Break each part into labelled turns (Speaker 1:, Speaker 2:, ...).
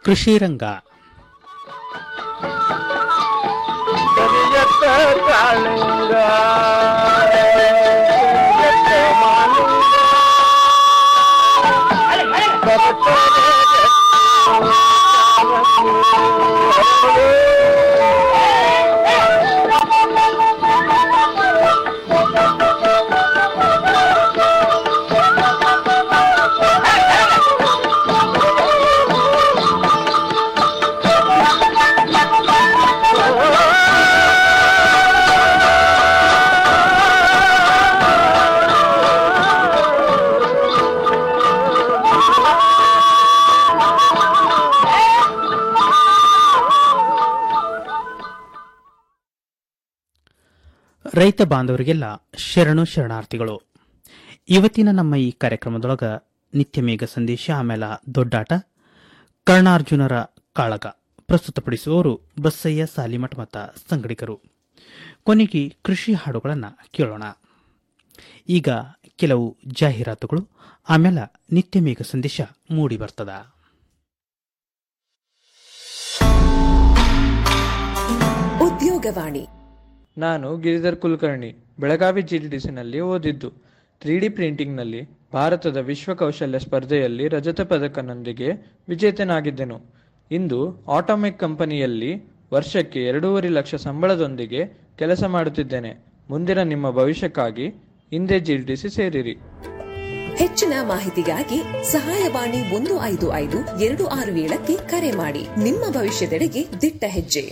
Speaker 1: ಕೃಷಿ ರಂಗ
Speaker 2: ಕರಿಯತ್ತ ಕಾಳಿಂಗ ಕರಿಯತ್ತ ಮಾಲಿಂಗ
Speaker 1: ರೈತ ಬಾಂಧವರಿಗೆಲ್ಲ ಶರಣು ಶರಣಾರ್ಥಿಗಳು ಇವತ್ತಿನ ನಮ್ಮ ಈ ಕಾರ್ಯಕ್ರಮದೊಳಗ ನಿತ್ಯ ಮೇಘ ಸಂದೇಶ ಆಮೇಲೆ ದೊಡ್ಡಾಟ ಕರ್ಣಾರ್ಜುನರ ಕಾಳಗ ಪ್ರಸ್ತುತಪಡಿಸುವವರು ಬಸ್ಸಯ್ಯ ಸಾಲಿಮಠ ಮತ್ತ ಸಂಗಡಿಗರು ಕೊನೆಗೆ ಕೃಷಿ ಹಾಡುಗಳನ್ನು ಕೇಳೋಣ ಈಗ ಕೆಲವು ಜಾಹೀರಾತುಗಳು ಆಮೇಲೆ ನಿತ್ಯ ಮೇಘ ಸಂದೇಶ ಮೂಡಿ ಬರ್ತದ
Speaker 3: ಉದ್ಯೋಗವಾಣಿ
Speaker 4: ನಾನು ಗಿರಿಧರ್ ಕುಲಕರ್ಣಿ ಬೆಳಗಾವಿ ಜಿಡಿಡಿಸಿನಲ್ಲಿ ಓದಿದ್ದು ತ್ರೀ ಡಿ ಪ್ರಿಂಟಿಂಗ್ನಲ್ಲಿ ಭಾರತದ ವಿಶ್ವ ಕೌಶಲ್ಯ ಸ್ಪರ್ಧೆಯಲ್ಲಿ ರಜತ ಪದಕನೊಂದಿಗೆ ವಿಜೇತನಾಗಿದ್ದೆನು ಇಂದು ಆಟೋಮೆಕ್ ಕಂಪನಿಯಲ್ಲಿ ವರ್ಷಕ್ಕೆ ಎರಡೂವರೆ ಲಕ್ಷ ಸಂಬಳದೊಂದಿಗೆ ಕೆಲಸ ಮಾಡುತ್ತಿದ್ದೇನೆ ಮುಂದಿನ ನಿಮ್ಮ ಭವಿಷ್ಯಕ್ಕಾಗಿ ಹಿಂದೆ ಜಿಡಿಡಿಸಿ ಸೇರಿರಿ
Speaker 3: ಹೆಚ್ಚಿನ ಮಾಹಿತಿಗಾಗಿ ಸಹಾಯವಾಣಿ ಒಂದು ಐದು ಐದು ಎರಡು ಆರು ಏಳಕ್ಕೆ ಕರೆ ಮಾಡಿ ನಿಮ್ಮ ಭವಿಷ್ಯದೆಡೆಗೆ ದಿಟ್ಟ ಹೆಜ್ಜೆ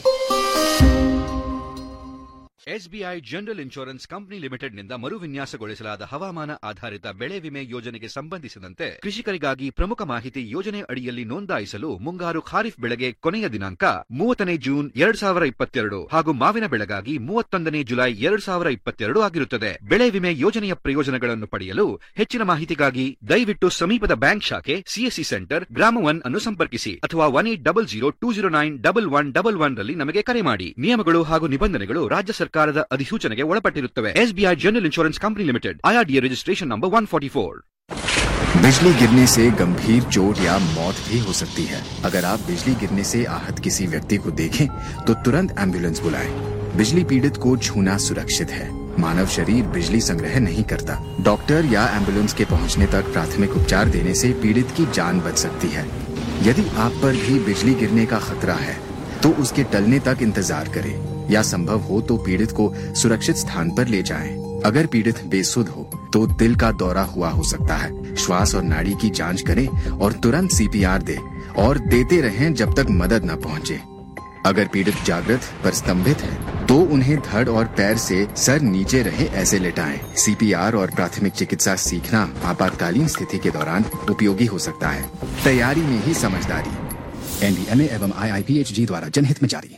Speaker 5: ಎಸ್ಬಿಐ ಜನರಲ್ ಇನ್ಶೂರೆನ್ಸ್ ಕಂಪನಿ ಲಿಮಿಟೆಡ್ನಿಂದ ಮರುವಿನ್ಯಾಸಗೊಳಿಸಲಾದ ಹವಾಮಾನ ಆಧಾರಿತ ಬೆಳೆ ವಿಮೆ ಯೋಜನೆಗೆ ಸಂಬಂಧಿಸಿದಂತೆ ಕೃಷಿಕರಿಗಾಗಿ ಪ್ರಮುಖ ಮಾಹಿತಿ ಯೋಜನೆ ಅಡಿಯಲ್ಲಿ ನೋಂದಾಯಿಸಲು ಮುಂಗಾರು ಖಾರಿಫ್ ಬೆಳೆಗೆ ಕೊನೆಯ ದಿನಾಂಕ ಮೂವತ್ತನೇ ಜೂನ್ ಎರಡ್ ಸಾವಿರ ಇಪ್ಪತ್ತೆರಡು ಹಾಗೂ ಮಾವಿನ ಬೆಳೆಗಾಗಿ ಮೂವತ್ತೊಂದನೇ ಜುಲೈ ಎರಡ್ ಸಾವಿರ ಇಪ್ಪತ್ತೆರಡು ಆಗಿರುತ್ತದೆ ಬೆಳೆ ವಿಮೆ ಯೋಜನೆಯ ಪ್ರಯೋಜನಗಳನ್ನು ಪಡೆಯಲು ಹೆಚ್ಚಿನ ಮಾಹಿತಿಗಾಗಿ ದಯವಿಟ್ಟು ಸಮೀಪದ ಬ್ಯಾಂಕ್ ಶಾಖೆ ಸಿಎಸ್ಸಿ ಸೆಂಟರ್ ಗ್ರಾಮ ಒನ್ ಅನ್ನು ಸಂಪರ್ಕಿಸಿ ಅಥವಾ one eight double zero two zero nine double one double one ರಲ್ಲಿ ನಮಗೆ ಕರೆ ಮಾಡಿ ನಿಯಮಗಳು ಹಾಗೂ ನಿಬಂಧನೆಗಳು ರಾಜ್ಯ ಸರ್ಕಾರದ ಅಧಿಸೂಚನೆಗೆ ಒಳಪಟ್ಟಿರುತ್ತವೆ SBI general insurance company limited IRDA registration number one forty four
Speaker 6: बिजली गिरने से गंभीर चोट या मौत भी हो सकती है अगर आप बिजली गिरने से आहत किसी व्यक्ति को देखें तो तुरंत एम्बुलेंस बुलाएं। बिजली पीड़ित को छूना सुरक्षित है मानव शरीर बिजली संग्रह नहीं करता डॉक्टर या एम्बुलेंस के पहुंचने तक प्राथमिक उपचार देने से पीड़ित की जान बच सकती है यदि आप पर भी बिजली गिरने का खतरा है तो उसके टलने तक इंतजार करें या संभव हो तो पीड़ित को सुरक्षित स्थान पर ले जाएं। अगर पीड़ित बेसुध हो तो दिल का दौरा हुआ हो सकता है श्वास और नाड़ी की जांच करें और तुरंत सीपीआर दें और देते रहें जब तक मदद न पहुंचे अगर पीड़ित जागृत पर स्तंभित है तो उन्हें धड़ और पैर से सर नीचे रहे ऐसे लेटाएं। सीपीआर और प्राथमिक चिकित्सा सीखना आपातकालीन स्थिति के दौरान उपयोगी हो सकता है तैयारी में ही समझदारी एनडीएमए एवं आईआईपीएचजी द्वारा जनहित में जारी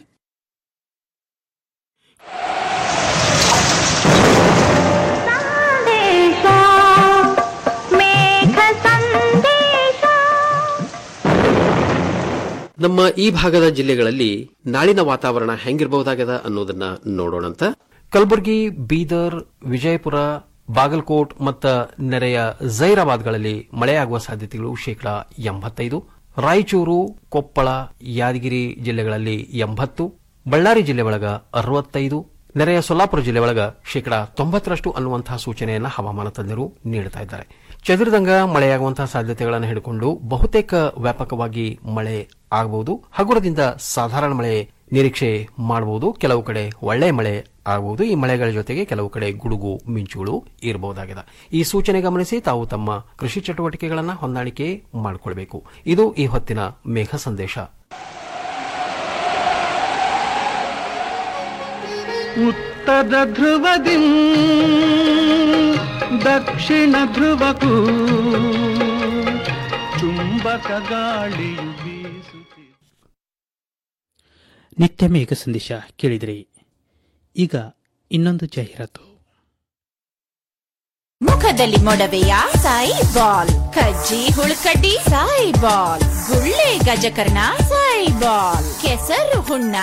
Speaker 7: ನಮ್ಮ ಈ ಭಾಗದ ಜಿಲ್ಲೆಗಳಲ್ಲಿ ನಾಳಿನ ವಾತಾವರಣ ಹೆಂಗಿರಬಹುದಾಗದ ಅನ್ನೋದನ್ನ ನೋಡೋಣಂತ ಕಲಬುರಗಿ ಬೀದರ್ ವಿಜಯಪುರ ಬಾಗಲಕೋಟ್ ಮತ್ತು ನೆರೆಯ ಜೈರಾಬಾದ್ಗಳಲ್ಲಿ ಮಳೆಯಾಗುವ ಸಾಧ್ಯತೆಗಳು ಶೇಕಡಾ ಎಂಬತ್ತೈದು ರಾಯಚೂರು ಕೊಪ್ಪಳ ಯಾದಗಿರಿ ಜಿಲ್ಲೆಗಳಲ್ಲಿ ಎಂಬತ್ತು ಬಳ್ಳಾರಿ ಜಿಲ್ಲೆ ಒಳಗ ಅರವತ್ತೈದು ನೆರೆಯ ಸೊಲ್ಲಾಪುರ ಜಿಲ್ಲೆ ಒಳಗ ಶೇಕಡಾ ತೊಂಬತ್ತರಷ್ಟು ಅನ್ನುವಂತಹ ಸೂಚನೆಯನ್ನು ಹವಾಮಾನ ತಜ್ಞರು ನೀಡುತ್ತಾ ಇದ್ದಾರೆ ಚದುರಿದಂಗ ಮಳೆಯಾಗುವಂತಹ ಸಾಧ್ಯತೆಗಳನ್ನು ಹಿಡಿಕೊಂಡು ಬಹುತೇಕ ವ್ಯಾಪಕವಾಗಿ ಮಳೆ ಆಗಬಹುದು ಹಗುರದಿಂದ ಸಾಧಾರಣ ಮಳೆ ನಿರೀಕ್ಷೆ ಮಾಡಬಹುದು ಕೆಲವು ಕಡೆ ಒಳ್ಳೆಯ ಮಳೆ ಆಗಬಹುದು ಈ ಮಳೆಗಳ ಜೊತೆಗೆ ಕೆಲವು ಕಡೆ ಗುಡುಗು ಮಿಂಚುಗಳು ಇರಬಹುದಾಗಿದೆ ಈ ಸೂಚನೆ ಗಮನಿಸಿ ತಾವು ತಮ್ಮ ಕೃಷಿ ಚಟುವಟಿಕೆಗಳನ್ನು ಹೊಂದಾಣಿಕೆ ಮಾಡಿಕೊಳ್ಬೇಕು ಇದು ಈ ಹೊತ್ತಿನ ಮೇಘ ಸಂದೇಶ
Speaker 2: ಉತ್ತರ ಧ್ರುವದಿ ದಕ್ಷಿಣ ಧ್ರುವಕ್ಕೂ ಚುಂಬಕ ಗಾಳಿಯು ಬೀಸುತ್ತಿದೆ
Speaker 1: ನಿತ್ಯ ಮೇಘ ಸಂದೇಶ ಕೇಳಿದ್ರಿ ಈಗ ಇನ್ನೊಂದು ಜಾಹೀರಾತು
Speaker 8: ಮುಖದಲ್ಲಿ ಮೊಡವೆಯ ಸಾಯಿ ಬಾಲ್ ಕಜ್ಜಿ ಹುಳುಕಡ್ಡಿ ಸಾಯಿ ಬಾಲ್ ಗುಳ್ಳೆ ಗಜಕರ್ಣ ಸಾಯಿ ಬಾಲ್ ಕೆಸರು ಹುಣ್ಣ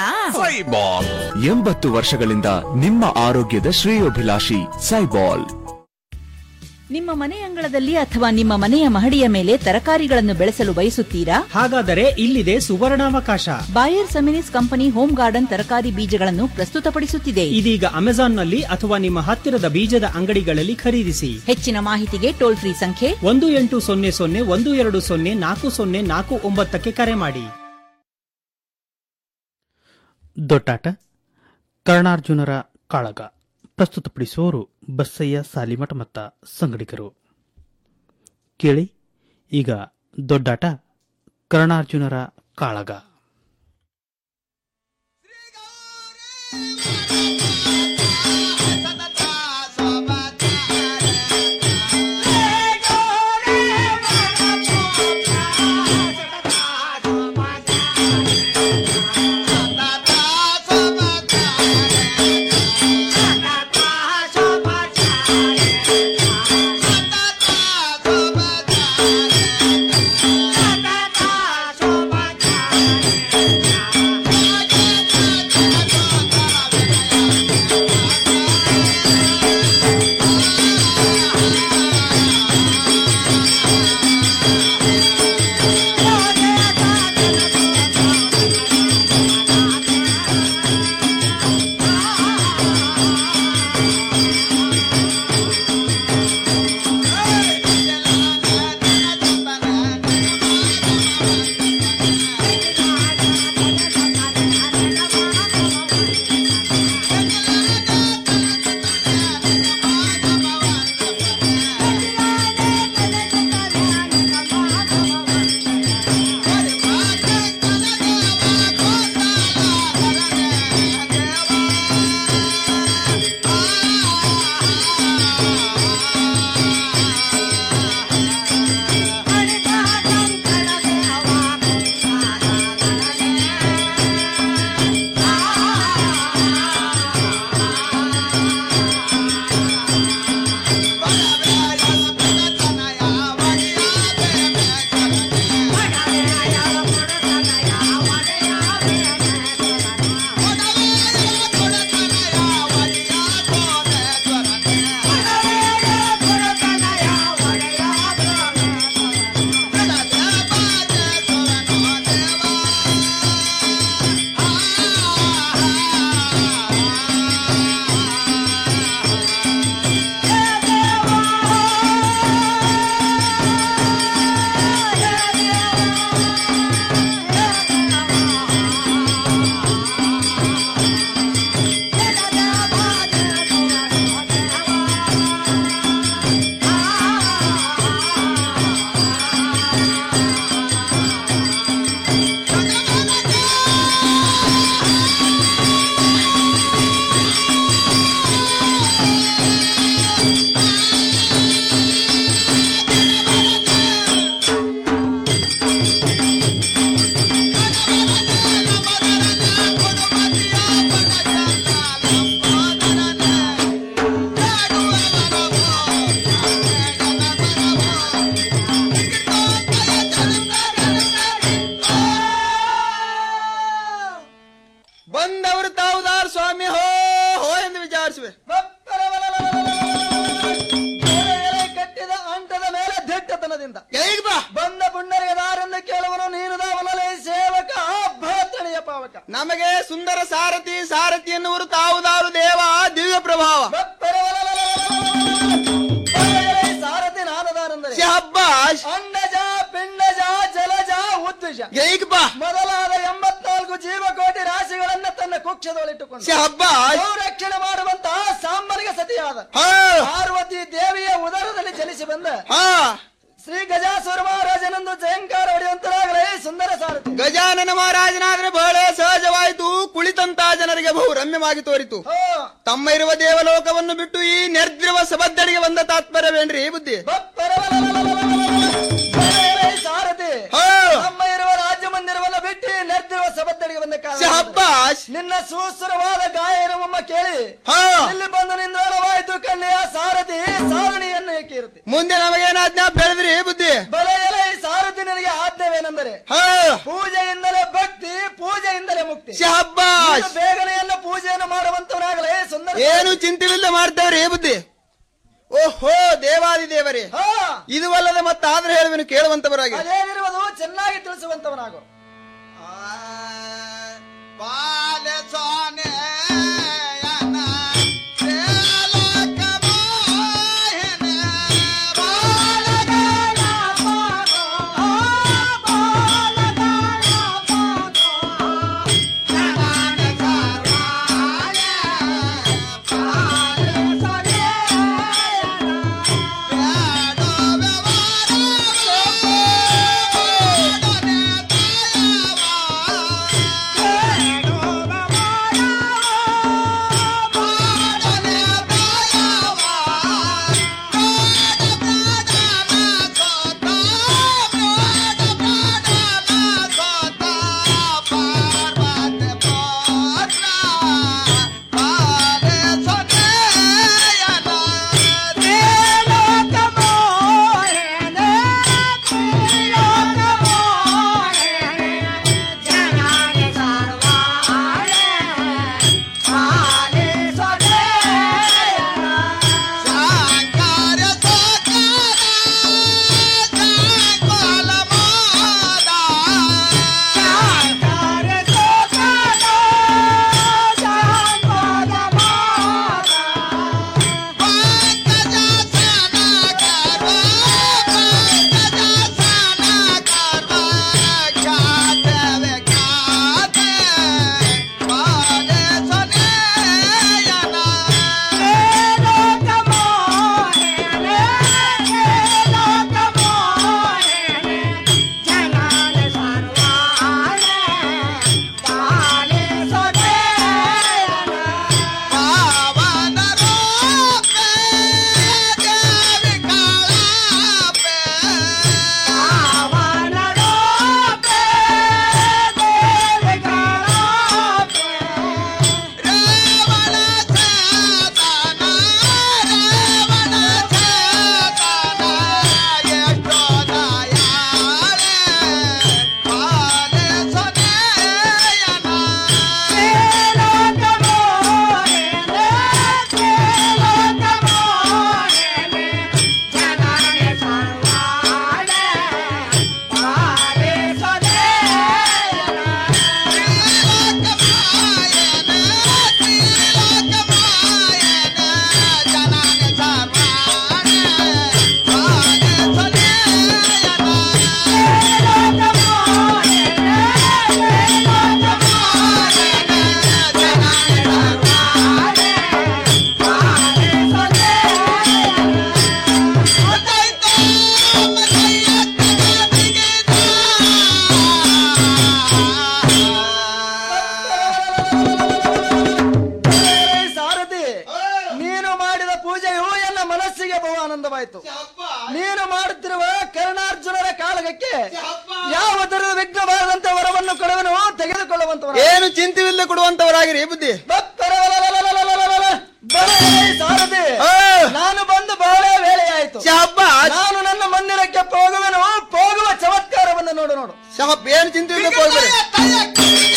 Speaker 9: ಎಂಬತ್ತು ವರ್ಷಗಳಿಂದ ನಿಮ್ಮ ಆರೋಗ್ಯದ ಶ್ರೇಯೋಭಿಲಾಷಿ ಸೈಬಾಲ್ ನಿಮ್ಮ ಮನೆ ಅಂಗಳದಲ್ಲಿ ಅಥವಾ ನಿಮ್ಮ ಮನೆಯ ಮಹಡಿಯ ಮೇಲೆ ತರಕಾರಿಗಳನ್ನು ಬೆಳೆಸಲು ಬಯಸುತ್ತೀರಾ
Speaker 10: ಹಾಗಾದರೆ ಇಲ್ಲಿದೆ ಸುವರ್ಣಾವಕಾಶ
Speaker 9: Bayer Seminis company home garden ತರಕಾರಿ ಬೀಜಗಳನ್ನು ಪ್ರಸ್ತುತಪಡಿಸುತ್ತಿದೆ
Speaker 10: ಇದೀಗ ಅಮೆಜಾನ್ನಲ್ಲಿ ಅಥವಾ ನಿಮ್ಮ ಹತ್ತಿರದ ಬೀಜದ ಅಂಗಡಿಗಳಲ್ಲಿ ಖರೀದಿಸಿ
Speaker 9: ಹೆಚ್ಚಿನ ಮಾಹಿತಿಗೆ ಟೋಲ್ ಫ್ರೀ ಸಂಖ್ಯೆ
Speaker 10: ಒಂದು ಎಂಟು ಸೊನ್ನೆ ಸೊನ್ನೆ ಒಂದು ಎರಡು ಸೊನ್ನೆ ನಾಲ್ಕು ಸೊನ್ನೆ ನಾಲ್ಕು ಒಂಬತ್ತಕ್ಕೆ ಕರೆ ಮಾಡಿ
Speaker 1: ದೊಡ್ಡಾಟ ಕರ್ಣಾರ್ಜುನರ ಕಾಳಗ ಪ್ರಸ್ತುತಪಡಿಸುವವರು ಬಸ್ಸಯ್ಯ ಸಾಲಿಮಠ ಮತ್ತ ಸಂಗಡಿಗರು ಕೇಳಿ ಈಗ ದೊಡ್ಡಾಟ ಕರ್ಣಾರ್ಜುನರ ಕಾಳಗ
Speaker 11: ಬಂದವರು ತಾವುದಾರ್ ಸ್ವಾಮಿ ಹೋ ಹೋ ಎಂದು ವಿಚಾರಿಸುವೆ ಕಟ್ಟಿದ ಅಂಟದ ಮೇಲೆ ದಿಟ್ಟತನದಿಂದ ಬಂದ ಪುಣ್ಯರಿಗೆ ದಾರನ್ನು ಕೇಳುವನು ನೀನು ದಾವನಲೆ ಸೇವಕ ಭ್ರಾತಣಿಯ ಪಾವಕ ನಮಗೆ ಸುಂದರ ಸಾರಥಿ ಸಾರಥಿ ಎನ್ನುವರು ತಾವುದಾರು ದೇವ ದಿವ್ಯ ಪ್ರಭಾವ ಸಾರಥಿ ನಾನದಾರಂದರೆ
Speaker 12: ಶಹಬ್ಬಾಷ್.
Speaker 11: ಅಂಡಜ ಪಿಂಡಜ ಜಲಜ ಉದ್ವಿಜ
Speaker 12: ಏಕ್ ಬಾ.
Speaker 11: ಮೊದಲಾದ ಎಂಬತ್ನಾಲ್ಕು ಜೀವಕೋಟಿ ರಾಶಿಗಳನ್ನ ತನ್ನ ಕುಕ್ಷದೊಳಿಟ್ಟುಕೊಂಡು
Speaker 12: ಶಹಬ್ಬಾಷ್.
Speaker 11: ಸಂರಕ್ಷಣೆ ಮಾಡುವಂತಹ ಸಾಂಬನಿಗೆ ಸತಿಯಾದ
Speaker 12: ಹಾ.
Speaker 11: ಪಾರ್ವತಿ ದೇವಿಯ ಉದರದಲ್ಲಿ ಜನಿಸಿ ಬಂದ
Speaker 12: ಹಾ
Speaker 11: ಶ್ರೀ ಗಜಾಸುರ ಮಹಾರಾಜನಂದು ಜಯಂಕಾರ ಹೊಡೆಯುವಂತರಾಗಲೇ ಸುಂದರ ಸಾರಥಿ
Speaker 12: ಗಜಾನನ ಮಹಾರಾಜನಾದ್ರೆ ಬಹಳ ಸಹಜವಾಯಿತು ಕುಳಿತಂತ ಜನರಿಗೆ ಬಹು ರಮ್ಯವಾಗಿ ತೋರಿತು ತಮ್ಮ ಇರುವ ದೇವಲೋಕವನ್ನು ಬಿಟ್ಟು ಈ ನಿರ್ದ್ರವ ಸಬದ್ದಡಿಗೆ ಬಂದ ತಾತ್ಪರ್ಯವೇನ್ರಿ ಬುದ್ಧಿ
Speaker 11: ಸಾರಥಿ
Speaker 12: ಹಾ.
Speaker 11: ನಮ್ಮ ಇರುವ ರಾಜ್ಯ ಮಂದಿರವನ್ನ ಬಿಟ್ಟು ನಿರ್ದಿರುವ ಸಬದ್ದಡಿಗೆ ಬಂದ ಕಾರಣ
Speaker 12: ಶಹಬ್ಬಾಷ್.
Speaker 11: ನಿನ್ನ ಸುಸುರವಾದ ಗಾಯನವಮ್ಮ ಕೇಳಿ
Speaker 12: ಹಾ.
Speaker 11: ಇಲ್ಲಿ ಬಂದು ನಿಂದೋಳವಾಯ್ತು ಕನ್ಯೆಯ ಸಾರಥಿ ಸಾರಣಿಯನ್ನು ಏಕೆ ಇರುತ್ತೆ
Speaker 12: ಮುಂದೆ ನಮಗೇನಾಜ್ಞಾ ಬೆಳೆದ್ರಿ ಬುದ್ಧಿ
Speaker 11: ಬಲೆಯಲೇ ಸಾರಥಿ ನಿನಗೆ ಆಜ್ಞವೇನೆಂದರೆ
Speaker 12: ಹಾ.
Speaker 11: ಪೂಜೆಯಿಂದಲೇ ಭಕ್ತಿ ಪೂಜೆಯಿಂದಲೇ ಮುಕ್ತಿ
Speaker 12: ಶಹಬ್ಬಾಷ್.
Speaker 11: ನೀನು ಬೇಗನೆಯನ್ನ ಪೂಜೆಯನ್ನು ಮಾಡುವಂತವನಾಗಲೇ ಸುಂದರ
Speaker 12: ಏನು ಚಿಂತೆವಿಲ್ಲ ಮಾಡ್ತೇವ್ರಿ ಬುದ್ಧಿ ಓಹೋ ದೇವಾದಿ ದೇವರೇ ಅಲ್ಲದೆ ಮತ್ತಾದ್ರೆ ಹೇಳುವೆನು ಕೇಳುವಂತವರಾಗಿ
Speaker 11: ಅದೇನಿರುವುದು ಚೆನ್ನಾಗಿ ತಿಳಿಸುವಂತವನಾಗು ಸಾರಥಿ ನೀನು ಮಾಡಿದ ಪೂಜೆಯು ಎಲ್ಲ ಮನಸ್ಸಿಗೆ ಬಹು ಆನಂದವಾಯಿತು ನೀನು ಮಾಡುತ್ತಿರುವ ಕರ್ಣಾರ್ಜುನರ ಕಾಳಗಕ್ಕೆ ಯಾವ ತರದ ವಿಘ್ನ ಬಾರದಂತೆ ವರವನ್ನು ಕೊಡುವನು ತೆಗೆದುಕೊಳ್ಳುವಂತವನು
Speaker 12: ಏನು ಚಿಂತೆವಿಲ್ಲದೆ ಕೊಡುವಂತವರಾಗಿರಿ ಬುದ್ಧಿ
Speaker 11: ಸಾರಥಿ ನಾನು ಬಂದು ಬಹಳ ವೇಳೆಯಾಯಿತು ನಾನು ನನ್ನ ಮಂದಿರಕ್ಕೆ ಹೋಗುವೆನು ಹೋಗುವ ಚಮತ್ಕಾರವನ್ನು ನೋಡು ನೋಡು
Speaker 12: ಶಾಪ್ ಏನು ಚಿಂತೆವಿಲ್ಲದೆ ಹೋಗ್ಬೇಡಿ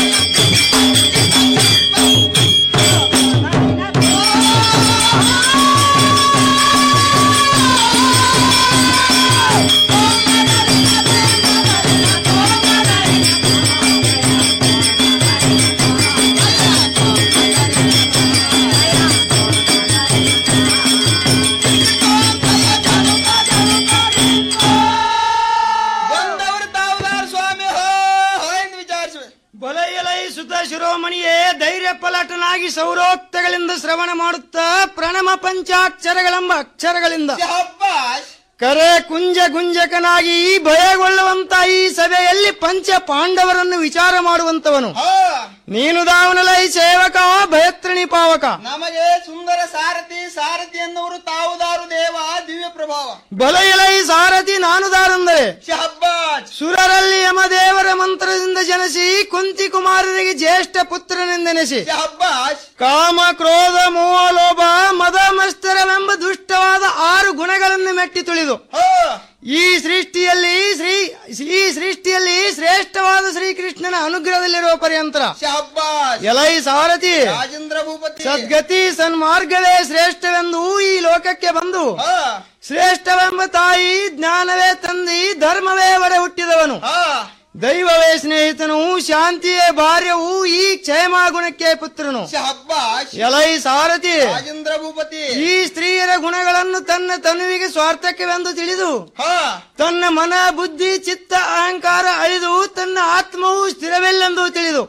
Speaker 12: ಬಂದವರು ತಾವುದಾರ ಸ್ವಾಮಿ ಹೋ ಹೋ ಎಂದು ವಿಚಾರಿಸುವೆ
Speaker 13: ಬಲಯಲೈ ಸುತ ಶಿರೋಮಣಿಯೇ ಧೈರ್ಯ ಪಲಟನಾಗಿ ಸೌರೋಕ್ತಗಳಿಂದ ಶ್ರವಣ ಮಾಡುತ್ತಾ ಪ್ರಣಮ ಪಂಚಾಕ್ಷರಗಳೆಂಬ ಅಕ್ಷರಗಳಿಂದ ಕರೆ ಕುಂಜ ಗುಂಜಕನಾಗಿ ಭಯಗೊಳ್ಳುವಂತ ಈ ಸಭೆಯಲ್ಲಿ ಪಂಚ ಪಾಂಡವರನ್ನು ವಿಚಾರ ಮಾಡುವಂತವನು ನೀನು ದಾವನಲೈ ಸೇವಕ ಭಯತ್ರಿಣಿ ಪಾವಕ
Speaker 12: ನಮಗೆ ಸುಂದರ ಸಾರಥಿ ಸಾರಥಿ ಎನ್ನುವರು ತಾವುದಾರು ದೇವ ದಿವ್ಯ ಪ್ರಭಾವ
Speaker 13: ಬಲಯಲೈ ಸಾರಥಿ ನಾನು ದಾರಂದರೆ ಸುರರಲ್ಲಿ ಯಮದೇವರ ಮಂತ್ರದಿಂದ ಜನಿಸಿ ಕುಂತಿ ಕುಮಾರನಿಗೆ ಜ್ಯೇಷ್ಠ ಪುತ್ರನೆಂದೆನಿಸಿ ಕಾಮ ಕ್ರೋಧ ಮೋಹ ಲೋಭ ಮದ ಮಸ್ತರವೆಂಬ ದುಷ್ಟವಾದ ಆರು ಗುಣಗಳನ್ನು ಮೆಟ್ಟಿ ತುಳಿದು ಈ ಸೃಷ್ಟಿಯಲ್ಲಿ ಶ್ರೀ ಈ ಸೃಷ್ಟಿಯಲ್ಲಿ ಶ್ರೇಷ್ಠವಾದ ಶ್ರೀಕೃಷ್ಣನ ಅನುಗ್ರಹದಲ್ಲಿರುವ ಪರ್ಯಂತರ ಎಲೈ ಸಾರಥಿ
Speaker 12: ರಾಜೇಂದ್ರ ಭೂಪತಿ
Speaker 13: ಸದ್ಗತಿ ಸನ್ಮಾರ್ಗವೇ ಶ್ರೇಷ್ಠವೆಂದು ಈ ಲೋಕಕ್ಕೆ ಬಂದು ಶ್ರೇಷ್ಠವೆಂಬ ತಾಯಿ ಜ್ಞಾನವೇ ತಂದಿ ಧರ್ಮವೇ ಒಡೆ ಹುಟ್ಟಿದವನು ದೈವವೇ ಸ್ನೇಹಿತನು ಶಾಂತಿಯೇ ಭಾರ್ಯವು ಈ ಕ್ಷೇಮ ಗುಣಕ್ಕೆ ಪುತ್ರನು ಎಲೈ ಸಾರಥಿ
Speaker 12: ರಾಜೇಂದ್ರ ಭೂಪತಿ
Speaker 13: ಈ ಸ್ತ್ರೀಯರ ಗುಣಗಳನ್ನು ತನ್ನ ತನುವಿಗೆ ಸ್ವಾರ್ಥಕ್ಕೆವೆಂದು ತಿಳಿದು ತನ್ನ ಮನ ಬುದ್ಧಿ ಚಿತ್ತ ಅಹಂಕಾರ ಅಳಿದು ತನ್ನ ಆತ್ಮವು ಸ್ಥಿರವಿಲ್ಲೆಂದು ತಿಳಿದು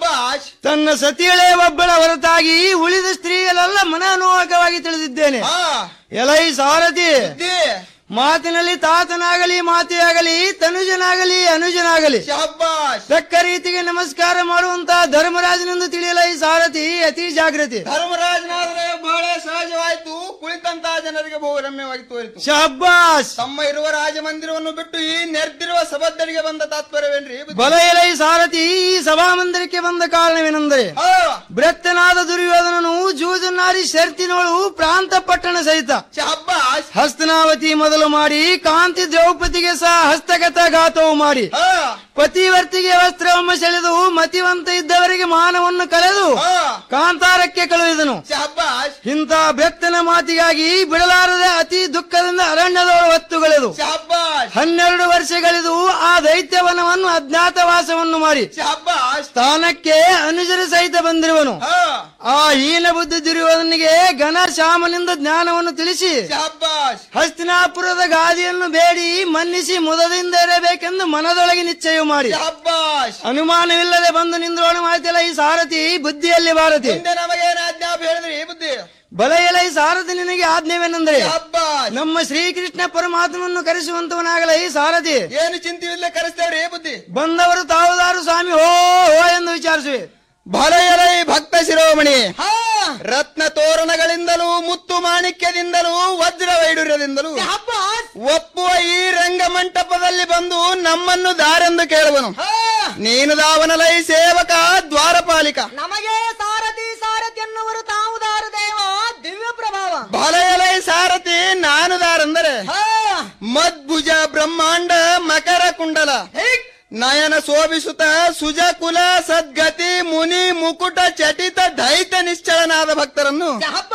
Speaker 13: ತನ್ನ ಸತಿಯಳೇ ಒಬ್ಬಳ ಹೊರತಾಗಿ ಉಳಿದ ಸ್ತ್ರೀಯರೆಲ್ಲ ಮನೋಹಕವಾಗಿ ತಿಳಿದಿದ್ದೇನೆ ಎಲೈ ಸಾರಥಿ ಮಾತಿನಲ್ಲಿ ತಾತನಾಗಲಿ ಮಾತೆಯಾಗಲಿ ತನುಜನಾಗಲಿ ಅನುಜನಾಗಲಿ ತಕ್ಕ ರೀತಿಗೆ ನಮಸ್ಕಾರ ಮಾಡುವಂತ ಧರ್ಮರಾಜನೆಂದು ತಿಳಿಯಲ ಈ ಸಾರಥಿ ಅತಿ ಜಾಗೃತಿ
Speaker 12: ಧರ್ಮರಾಜನಾದರೆ ಬಹಳ ಸಹಜವಾಯಿತು ಕುಳಿತಂತ ಜನರಿಗೆ ಬಹು ರಮ್ಯವಾಗಿ ತೋರಿತು
Speaker 13: ಶಬ್ಬಾಸ್
Speaker 12: ತಮ್ಮ ಇರುವ ರಾಜಮಂದಿರವನ್ನು ಬಿಟ್ಟು ಈ ನೆರೆದಿರುವ ಸಭದ್ದರಿಗೆ ಬಂದ ತಾತ್ಪರ್ಯವೇನ್ರಿ
Speaker 13: ಬಲ ಎಲೈ ಸಾರಥಿ ಈ ಸಭಾಮಂದಿರಕ್ಕೆ ಬಂದ ಕಾರಣವೇನೆಂದರೆ ಬೃತ್ತನಾದ ದುರ್ಯೋಧನನು ಜೂಜನ್ನಾಡಿ ಶರ್ತಿನೋಳು ಪ್ರಾಂತ ಪಟ್ಟಣ ಸಹಿತ ಹಸ್ತನಾವತಿ ಮೊದಲು ಮಾಡಿ ಕಾಂತಿ ದ್ರೌಪದಿಗೆ ಸಹ ಹಸ್ತಗತ ಘಾತವು ಮಾಡಿ ಪತಿವರ್ತಿಗೆ ವಸ್ತ್ರವನ್ನು ಸೆಳೆದು ಮತಿವಂತ ಇದ್ದವರಿಗೆ ಮಾನವನ್ನು ಕಳೆದು ಕಾಂತಾರಕ್ಕೆ ಕಳುಹಿದನು ಇಂಥ ಬೆತ್ತನ ಮಾತಿಗಾಗಿ ಬಿಡಲಾರದೆ ಅತಿ ದುಃಖದಿಂದ ಅರಣ್ಯದೊಳ ಹೊತ್ತುಗಳೆದು ಹನ್ನೆರಡು ವರ್ಷಗಳಿದು ಆ ದೈತ್ಯವನವನ್ನು ಅಜ್ಞಾತವಾಸವನ್ನು ಮಾಡಿ ಸ್ಥಾನಕ್ಕೆ ಅನುಜರ ಸಹಿತ ಬಂದಿರುವನು ಆ ಹೀನ ಬುದ್ಧಿ ದುರ್ಯೋಧನಿಗೆ ಘನ ಶ್ಯಾಮನಿಂದ ಜ್ಞಾನವನ್ನು ತಿಳಿಸಿ ಹಸ್ತಿನಾಪುರದ ಗಾದಿಯನ್ನು ಬೇಡಿ ಮನ್ನಿಸಿ ಮುದದಿಂದ ಇರಬೇಕೆಂದು ಮನದೊಳಗೆ ನಿಶ್ಚಯ ಮಾಡಿ ಅನುಮಾನವಿಲ್ಲದೆ ಬಂದು ನಿಂದ್ರೋಣ ಮಾಡ್ತಿಲ್ಲ ಈ ಸಾರಥಿ ಬುದ್ಧಿಯಲ್ಲಿ ಭಾರತಿ
Speaker 12: ನಮಗೇನ ಆಜ್ಞಾಪ ಹೇಳಿದ್ರಿ ಬುದ್ಧಿ
Speaker 13: ಬಲ ಎಲ ಈ ಸಾರಥಿ ನಿನಗೆ ಆಜ್ಞೆವೇನೆಂದರೆ ನಮ್ಮ ಶ್ರೀಕೃಷ್ಣ ಪರಮಾತ್ಮವನ್ನು ಕರೆಸುವಂತವನಾಗಲ ಈ ಸಾರಥಿ
Speaker 12: ಏನು ಚಿಂತೆಯಿಲ್ಲ ಕರೆಸ್ತೇವ್ರಿ ಬುದ್ಧಿ
Speaker 13: ಬಂದವರು ತಾವುದಾರು ಸ್ವಾಮಿ ಹೋ ಹೋ ಎಂದು ವಿಚಾರಿಸುವೆ
Speaker 12: ಭಲಯಲೈ ಭಕ್ತ ಶಿರೋಮಣಿ ರತ್ನ ತೋರಣಗಳಿಂದಲೂ ಮುತ್ತು ಮಾಣಿಕ್ಯದಿಂದಲೂ ವಜ್ರ ವೈಡೂರ್ಯದಿಂದಲೂ ಒಪ್ಪುವ ಈ ರಂಗ ಮಂಟಪದಲ್ಲಿ ಬಂದು ನಮ್ಮನ್ನು ದಾರೆಂದು ಕೇಳುವನು ನೀನು ದಾವನಲೈ ಸೇವಕ ದ್ವಾರಪಾಲಿಕ
Speaker 11: ನಮಗೆ ಸಾರಥಿ ಸಾರಥಿ ಎನ್ನುವರು ತಾವು ದಾರ ದೇವ ದಿವ್ಯ ಪ್ರಭಾವ
Speaker 12: ಭಲಯಲೈ ಸಾರಥಿ ನಾನು ದಾರೆಂದರೆ ಮದ್ಭುಜ ಬ್ರಹ್ಮಾಂಡ ಮಕರ ಕುಂಡಲ ನಯನ ಶೋಭಿಸುತ್ತ ಸುಜಕುಲ ಸದ್ಗತಿ ಮುನಿ ಮುಕುಟ ಚಟಿತ ದೈತ ನಿಶ್ಚಳನಾದ ಭಕ್ತರನ್ನು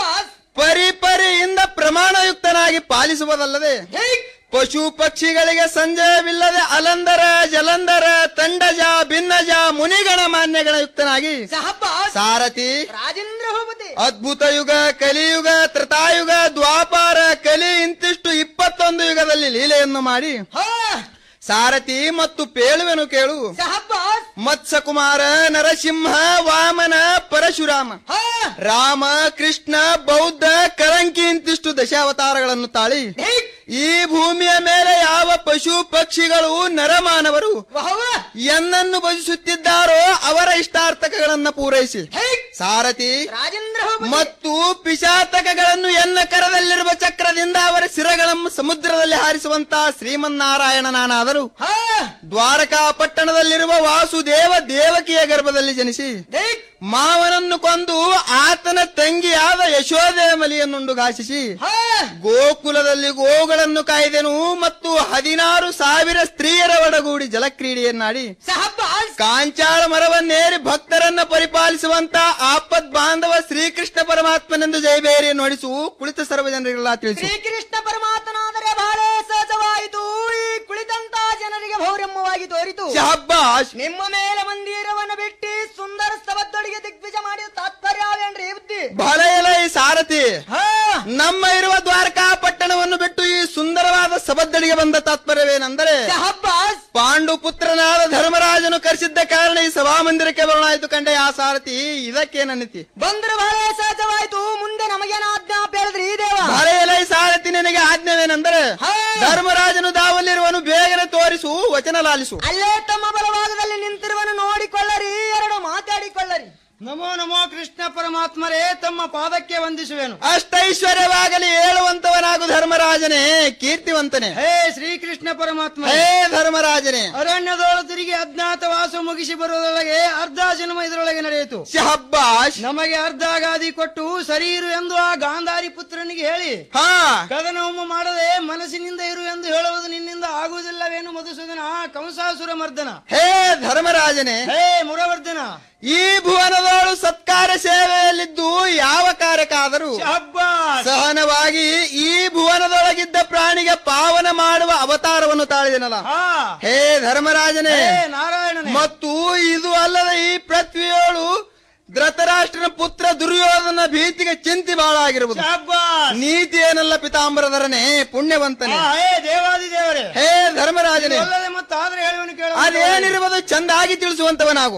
Speaker 12: ಪರಿಪರಿಯಿಂದ ಪ್ರಮಾಣಯುಕ್ತನಾಗಿ ಪಾಲಿಸುವುದಲ್ಲದೆ ಪಶು ಪಕ್ಷಿಗಳಿಗೆ ಸಂಜಯವಿಲ್ಲದೆ ಅಲಂದರ ಜಲಂದರ ತಂಡಜ ಭಿನ್ನಜ ಮುನಿಗಣ ಮಾನ್ಯಗಣಯುಕ್ತನಾಗಿ ಸಾರಥಿ
Speaker 11: ರಾಜೇಂದ್ರ ಭೂಪತಿ
Speaker 12: ಅದ್ಭುತ ಯುಗ ಕಲಿಯುಗ ತ್ರತಾಯುಗ ದ್ವಾಪಾರ ಕಲಿ ಇಂತಿಷ್ಟು ಇಪ್ಪತ್ತೊಂದು ಯುಗದಲ್ಲಿ ಲೀಲೆಯನ್ನು ಮಾಡಿ ಸಾರಥಿ ಮತ್ತು ಪೇಳುವೆನು ಕೇಳು ಮತ್ಸ್ಯಕುಮಾರ ನರಸಿಂಹ ವಾಮನ ಪರಶುರಾಮ ರಾಮ ಕೃಷ್ಣ ಬೌದ್ಧ ಕಳಂಕಿ ಇಂತಿಷ್ಟು ದಶಾವತಾರಗಳನ್ನು ತಾಳಿ ಈ ಭೂಮಿಯ ಮೇಲೆ ಯಾವ ಪಶು ಪಕ್ಷಿಗಳು ನರಮಾನವರು ಎನ್ನನ್ನು ಭಜಿಸುತ್ತಿದ್ದಾರೋ ಅವರ ಇಷ್ಟಾರ್ಥಕಗಳನ್ನ ಪೂರೈಸಿ ಸಾರಥಿ ಮತ್ತು ಪಿಶಾತಕಗಳನ್ನು ಎನ್ನ ಕರದಲ್ಲಿರುವ ಚಕ್ರದಿಂದ ಅವರ ಶಿರಗಳನ್ನು ಸಮುದ್ರದಲ್ಲಿ ಹಾರಿಸುವಂತ ಶ್ರೀಮನ್ನಾರಾಯಣ ನಾನಾದರೂ ದ್ವಾರಕಾ ಪಟ್ಟಣದಲ್ಲಿರುವ ವಾಸುದೇವ ದೇವಕಿಯ ಗರ್ಭದಲ್ಲಿ ಜನಿಸಿ ಮಾವನನ್ನು ಕೊಂದು ಆತನ ತಂಗಿಯಾದ ಯಶೋದೆಯ ಮಲಿಯನ್ನುಂಡು ಘಾಸಿಸಿ ಗೋಕುಲದಲ್ಲಿ ಗೋಗಳನ್ನು ಕಾಯ್ದೆನು ಮತ್ತು ಹದಿನಾರು ಸಾವಿರ ಸ್ತ್ರೀಯರ ಒಡಗೂಡಿ ಜಲಕ್ರೀಡೆಯನ್ನಾಡಿ ಕಾಂಚಾಳ ಮರವನ್ನೇರಿ ಭಕ್ತರನ್ನ ಪರಿಪಾಲಿಸುವಂತ ಆಪದ್ ಬಾಂಧವ ಶ್ರೀಕೃಷ್ಣ ಪರಮಾತ್ಮನೆಂದು ಜಯಬೇರಿ ನುಡಿಸು ಕುಳಿತ ಸರ್ವ ಜನರಿಗೆಲ್ಲ ತಿಳಿಸಿ
Speaker 11: ಶ್ರೀಕೃಷ್ಣ ಪರಮಾತ್ಮನಾದರೆ ಬಹಳ ಸಹಜವಾಯಿತು ಈ ಕುಳಿತಂತ ಜನರಿಗೆ ಭೌರಮ್ಯವಾಗಿ ತೋರಿತು
Speaker 12: ಶಹಬ್ಬಾಷ್
Speaker 11: ನಿಮ್ಮ ಮೇಲೆ ಮಂದಿರವನ್ನು ಬಿಟ್ಟು ಸುಂದರ ಸ್ತವದೊಳಗೆ ದಿಗ್ವಿಜಯ ಮಾಡಿದ ತಾತ್ಪರ್ಯವೇನ್ರಿ ಬುದ್ಧಿ
Speaker 12: ಬಹಳ ಎಲ ಈ ಸಾರಥಿ ನಮ್ಮ ಇರುವ ದ್ವಾರಕಾ ಪಟ್ಟಣವನ್ನು ಬಿಟ್ಟು ಈ ಸುಂದರವಾದ ಸಬದ್ದಳಿಗೆ ಬಂದ ತಾತ್ಪರ್ಯವೇನೆಂದರೆ ಪಾಂಡು ಪುತ್ರನಾದ ಧರ್ಮರಾಜನು ಕರೆಸಿದ್ದ ಕಾರಣ ಈ ಸಭಾಮಂದಿರಕ್ಕೆ ಬರೋಣಾಯ್ತು ಕಂಡೆ ಆ ಸಾರಥಿ ಇದಕ್ಕೇನನ್ನಿತಿ
Speaker 11: ಬಂದ್ರೆ ಬಹಳ ಸಹಜವಾಯಿತು ಮುಂದೆ ನಮಗೇನ ಆಜ್ಞಾಪ ಹೇಳಿದ್ರಿ ಈ ದೇವ
Speaker 12: ಬಹಳ ಎಲ ಈ ಸಾರಥಿ ನಿನಗೆ ಆಜ್ಞವೇನೆಂದರೆ ಧರ್ಮರಾಜನು ದಾವಲ್ಲಿರುವನು ಬೇಗನೆ ತೋರಿಸು ವಚನ ಲಾಲಿಸು
Speaker 11: ಅಲ್ಲೇ ತಮ್ಮ ಬಲಭಾಗದಲ್ಲಿ ನಿಂತಿರುವನು ನೋಡಿಕೊಳ್ಳರಿ ಎರಡು ಮಾತಾಡಿಕೊಳ್ಳರಿ
Speaker 13: ನಮೋ ನಮೋ ಕೃಷ್ಣ ಪರಮಾತ್ಮರೇ ತಮ್ಮ ಪಾದಕ್ಕೆ ವಂದಿಸುವೆನು
Speaker 12: ಅಷ್ಟೈಶ್ವರ್ಯವಾಗಲಿ ಹೇಳುವಂತವನಾಗು ಧರ್ಮರಾಜನೇ ಕೀರ್ತಿವಂತನೇ
Speaker 13: ಹೇ ಶ್ರೀಕೃಷ್ಣ ಪರಮಾತ್ಮ
Speaker 12: ಹೇ ಧರ್ಮರಾಜನೇ
Speaker 13: ಅರಣ್ಯದೊಳ ತಿರುಗಿ ಅಜ್ಞಾತವಾಸ ಮುಗಿಸಿ ಬರುವುದರೊಳಗೆ ಅರ್ಧ ಜನ್ಮ ಇದರೊಳಗೆ ನಡೆಯಿತು
Speaker 12: ಶಹಬ್ಬಾಷ್
Speaker 13: ನಮಗೆ ಅರ್ಧ ಗಾದಿ ಕೊಟ್ಟು ಸರಿಯಿರು ಎಂದು ಆ ಗಾಂಧಾರಿ ಪುತ್ರನಿಗೆ ಹೇಳಿ
Speaker 12: ಹಾ
Speaker 13: ಕದನವನ್ನು ಮಾಡದೆ ಮನಸ್ಸಿನಿಂದ ಇರು ಎಂದು ಹೇಳುವುದು ನಿನ್ನಿಂದ ಆಗುವುದಿಲ್ಲವೇನು ಮಧುಸೂದನ ಕಂಸಾಸುರ ಮರ್ದನ
Speaker 12: ಹೇ ಧರ್ಮರಾಜನೇ
Speaker 13: ಹೇ ಮುರವರ್ಧನ
Speaker 12: ಈ ಭುವನದೋಳು ಸತ್ಕಾರ ಸೇವೆಯಲ್ಲಿದ್ದು ಯಾವ ಕಾರ್ಯಕ್ಕಾದರೂ ಸಹನವಾಗಿ ಈ ಭುವನದೊಳಗಿದ್ದ ಪ್ರಾಣಿಗೆ ಪಾವನ ಮಾಡುವ ಅವತಾರವನ್ನು ತಾಳಿದನಲ್ಲ ಹೇ ಧರ್ಮರಾಜನೇ
Speaker 13: ನಾರಾಯಣನೇ
Speaker 12: ಮತ್ತು ಇದು ಅಲ್ಲದೆ ಈ ಪೃಥ್ವಿಯೋಳು ಧೃತರಾಷ್ಟ್ರನ ಪುತ್ರ ದುರ್ಯೋಧನ ಭೀತಿಗೆ ಚಿಂತೆ ಬಹಳ ಆಗಿರುವುದು ನೀತಿ ಏನಲ್ಲ ಪಿತಾಂಬರಧರನೇ ಪುಣ್ಯವಂತನೇ
Speaker 13: ಹೇ ದೇವಾದಿ ದೇವರೇ
Speaker 12: ಹೇ ಧರ್ಮರಾಜನೇ
Speaker 13: ಅಲ್ಲದೆ ಮತ್ತಾದ್ರೆ ಹೇಳುವನು ಕೇಳ
Speaker 12: ಅದೇನಿರುವುದು ಚಂದಾಗಿ ತಿಳಿಸುವಂತವನಾಗು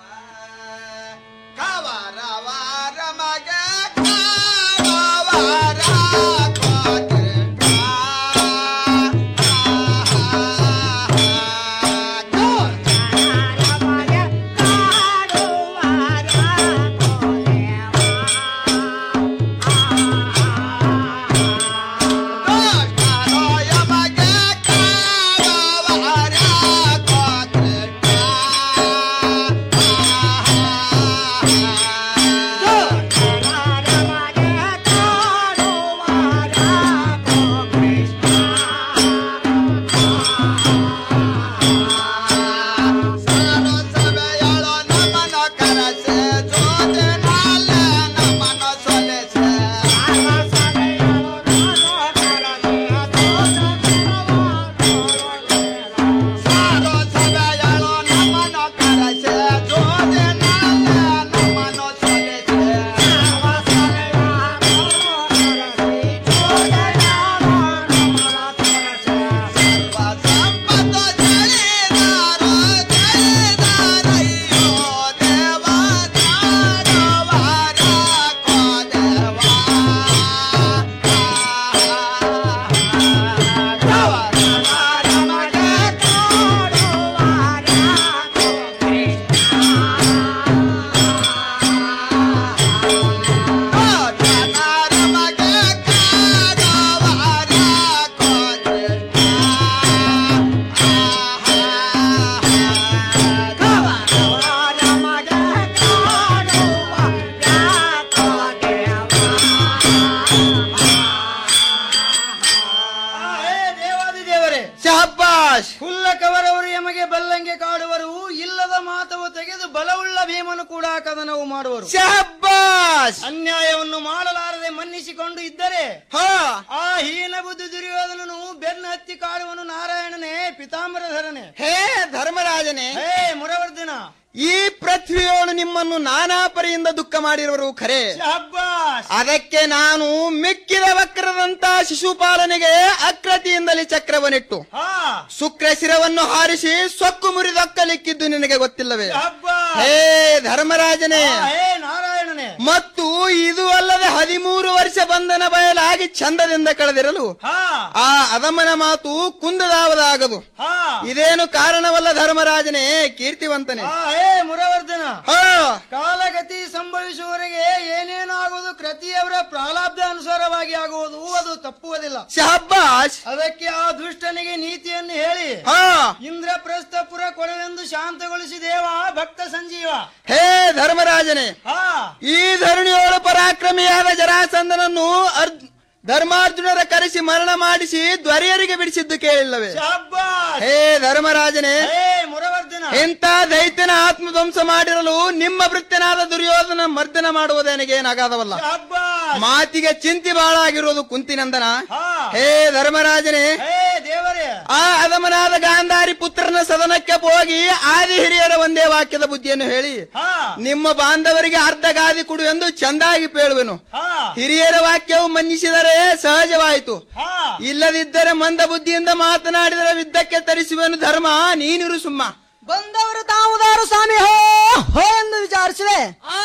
Speaker 13: ಹೇ ದೇವಾದಿ ದೇವರೇ
Speaker 12: ಶಹಬ್ಬಾಷ್
Speaker 13: ಹುಲ್ಲ ಕವರವರು ಎಮಗೆ ಬಲ್ಲಂಗೆ ಕಾಡುವರು ಇಲ್ಲದ ಮಾತವು ತೆಗೆದು ಬಲವುಳ್ಳ ಭೀಮನು ಕೂಡ ಕದನವು ಮಾಡುವರು
Speaker 12: ಶಹಬ್ಬಾಷ್
Speaker 13: ಅನ್ಯಾಯವನ್ನು ಮಾಡಲಾರದೆ ಮನ್ನಿಸಿಕೊಂಡು ಇದ್ದರೆ
Speaker 12: ಹಾ
Speaker 13: ಆ ಹೀನ ಬುದ್ಧಿ ದುರ್ಯೋಧನನು ಬೆನ್ನು ಹತ್ತಿ ಕಾಡುವನು ನಾರಾಯಣನೇ ಪಿತಾಂಬರಧರನೇ
Speaker 12: ಹೇ ಧರ್ಮರಾಜನೇ
Speaker 13: ಹೇ ಮುರವರ್ಧನ
Speaker 12: ಈ ಪೃಥ್ವಿಯೋಳು ನಿಮ್ಮನ್ನು ನಾನಾ ಪರಿಯಿಂದ ದುಃಖ ಮಾಡಿರುವರು ಖರೆ
Speaker 13: ಶಹಬ್ಬಾಸ್
Speaker 12: ಅದಕ್ಕೆ ನಾನು ಮಿಕ್ಕಿದ ವಕ್ರದಂತ ಶಿಶುಪಾಲನೆಗೆ ಅಕ್ರತಿಯಿಂದಲೇ ಚಕ್ರವನ್ನಿಟ್ಟು
Speaker 13: ಹಾ
Speaker 12: ಶುಕ್ರ ಶಿರವನ್ನು ಹಾರಿಸಿ ಸೊಕ್ಕು ಮುರಿದೊಕ್ಕಲಿಕ್ಕಿದ್ದು ನಿನಗೆ ಗೊತ್ತಿಲ್ಲವೇ
Speaker 13: ಶಹಬ್ಬಾಸ್
Speaker 12: ಹೇ ಧರ್ಮರಾಜನೇ
Speaker 13: ಹಾ, ಹೇ ನಾರಾಯಣನೇ
Speaker 12: ಮತ್ತು ಇದು ಅಲ್ಲದೆ ಹದಿಮೂರು ವರ್ಷ ಬಂಧನ ಬಯಲಾಗಿ ಚಂದದಿಂದ ಕಳೆದಿರಲು
Speaker 13: ಹಾ
Speaker 12: ಆ ಅದಮನ ಮಾತು ಕುಂದದಾವದಾಗದು
Speaker 13: ಹಾ
Speaker 12: ಇದೇನು ಕಾರಣವಲ್ಲ ಧರ್ಮರಾಜನೇ ಕೀರ್ತಿವಂತನೇ
Speaker 13: ಹಾ, ಹೇ ಮುರವರ್ಧನ
Speaker 12: ಹಾ
Speaker 13: ಕಾಲಗತಿ ಸಂಭವಿಸುವವರೆಗೆ ಏನೇನಾಗುವುದು ಕೃತಿಯವರ ಪ್ರಾರಬ್ಧ ಅನುಸಾರವಾಗಿ ಆಗುವುದು ಅದು ತಪ್ಪುವುದಿಲ್ಲ
Speaker 12: ಶಹಬ್ಬಾಷ್
Speaker 13: ಅದಕ್ಕೆ ಆ ದುಷ್ಟನಿಗೆ ನೀತಿಯನ್ನು ಹೇಳಿ
Speaker 12: ಹಾ
Speaker 13: ಇಂದ್ರಪ್ರಸ್ಥಪುರ ಕೊಡವೆಂದು ಶಾಂತಗೊಳಿಸಿ ದೇವ ಭಕ್ತ ಸಂಜೀವ
Speaker 12: ಹೇ ಧರ್ಮರಾಜನೇ
Speaker 13: ಹಾ
Speaker 12: ಈ ಧರಣಿಯೋಳು ಪರಾಕ್ರಮಿಯಾದ ಜರಾಸಂದನನ್ನು ಅರ್ಜ್- ಧರ್ಮಾರ್ಜುನರ ಕರೆಸಿ ಮರಣ ಮಾಡಿಸಿ ದ್ವರಿಯರಿಗೆ ಬಿಡಿಸಿದ್ದು ಕೇಳಿಲ್ಲವೇ
Speaker 13: ಶಹಬ್ಬಾಸ್
Speaker 12: ಹೇ ಧರ್ಮರಾಜನೇ
Speaker 13: ಹೇ ಮುರವರ್ಧನ
Speaker 12: ಇಂಥ ದೈತ್ಯನ ಆತ್ಮಧ್ವಂಸ ಮಾಡಿರಲು ನಿಮ್ಮ ವೃತ್ತನಾದ ದುರ್ಯೋಧನ ಮರ್ದನ ಮಾಡುವುದೇನಿಗೇನಾಗದವಲ್ಲ
Speaker 13: ಶಹಬ್ಬಾಸ್
Speaker 12: ಮಾತಿಗೆ ಚಿಂತೆ ಬಹಳ ಆಗಿರೋದು ಕುಂತಿನಂದನ
Speaker 13: ಹಾ
Speaker 12: ಹೇ ಧರ್ಮರಾಜನೇ
Speaker 13: ಹೇ ದೇವರೇ
Speaker 12: ಆ ಅಧಮನಾದ ಗಾಂಧಾರಿ ಪುತ್ರನ ಸದನಕ್ಕೆ ಹೋಗಿ ಆದಿ ಹಿರಿಯರ ಒಂದೇ ವಾಕ್ಯದ ಬುದ್ಧಿಯನ್ನು ಹೇಳಿ
Speaker 13: ಹಾ
Speaker 12: ನಿಮ್ಮ ಬಾಂಧವರಿಗೆ ಅರ್ಧ ಗಾದಿ ಕೊಡು ಎಂದು ಚಂದಾಗಿ ಪೇಳುವೆನು
Speaker 13: ಹಾ
Speaker 12: ಹಿರಿಯರ ವಾಕ್ಯವು ಮನ್ನಿಸಿದರೆ ಸಹಜವಾಯಿತು
Speaker 13: ಹಾ
Speaker 12: ಇಲ್ಲದಿದ್ದರೆ ಮಂದ ಬುದ್ಧಿಯಿಂದ ಮಾತನಾಡಿದರೆ ವಿದ್ದಕ್ಕೆ ತರಿಸುವೆನು ಧರ್ಮ ನೀನಿರು ಸುಮ್ಮ
Speaker 14: ಬಂದವರು ತಾವುದಾರು ಸ್ವಾಮಿ ಹೋ ಹೋ ಎಂದು ವಿಚಾರಿಸಿವೆ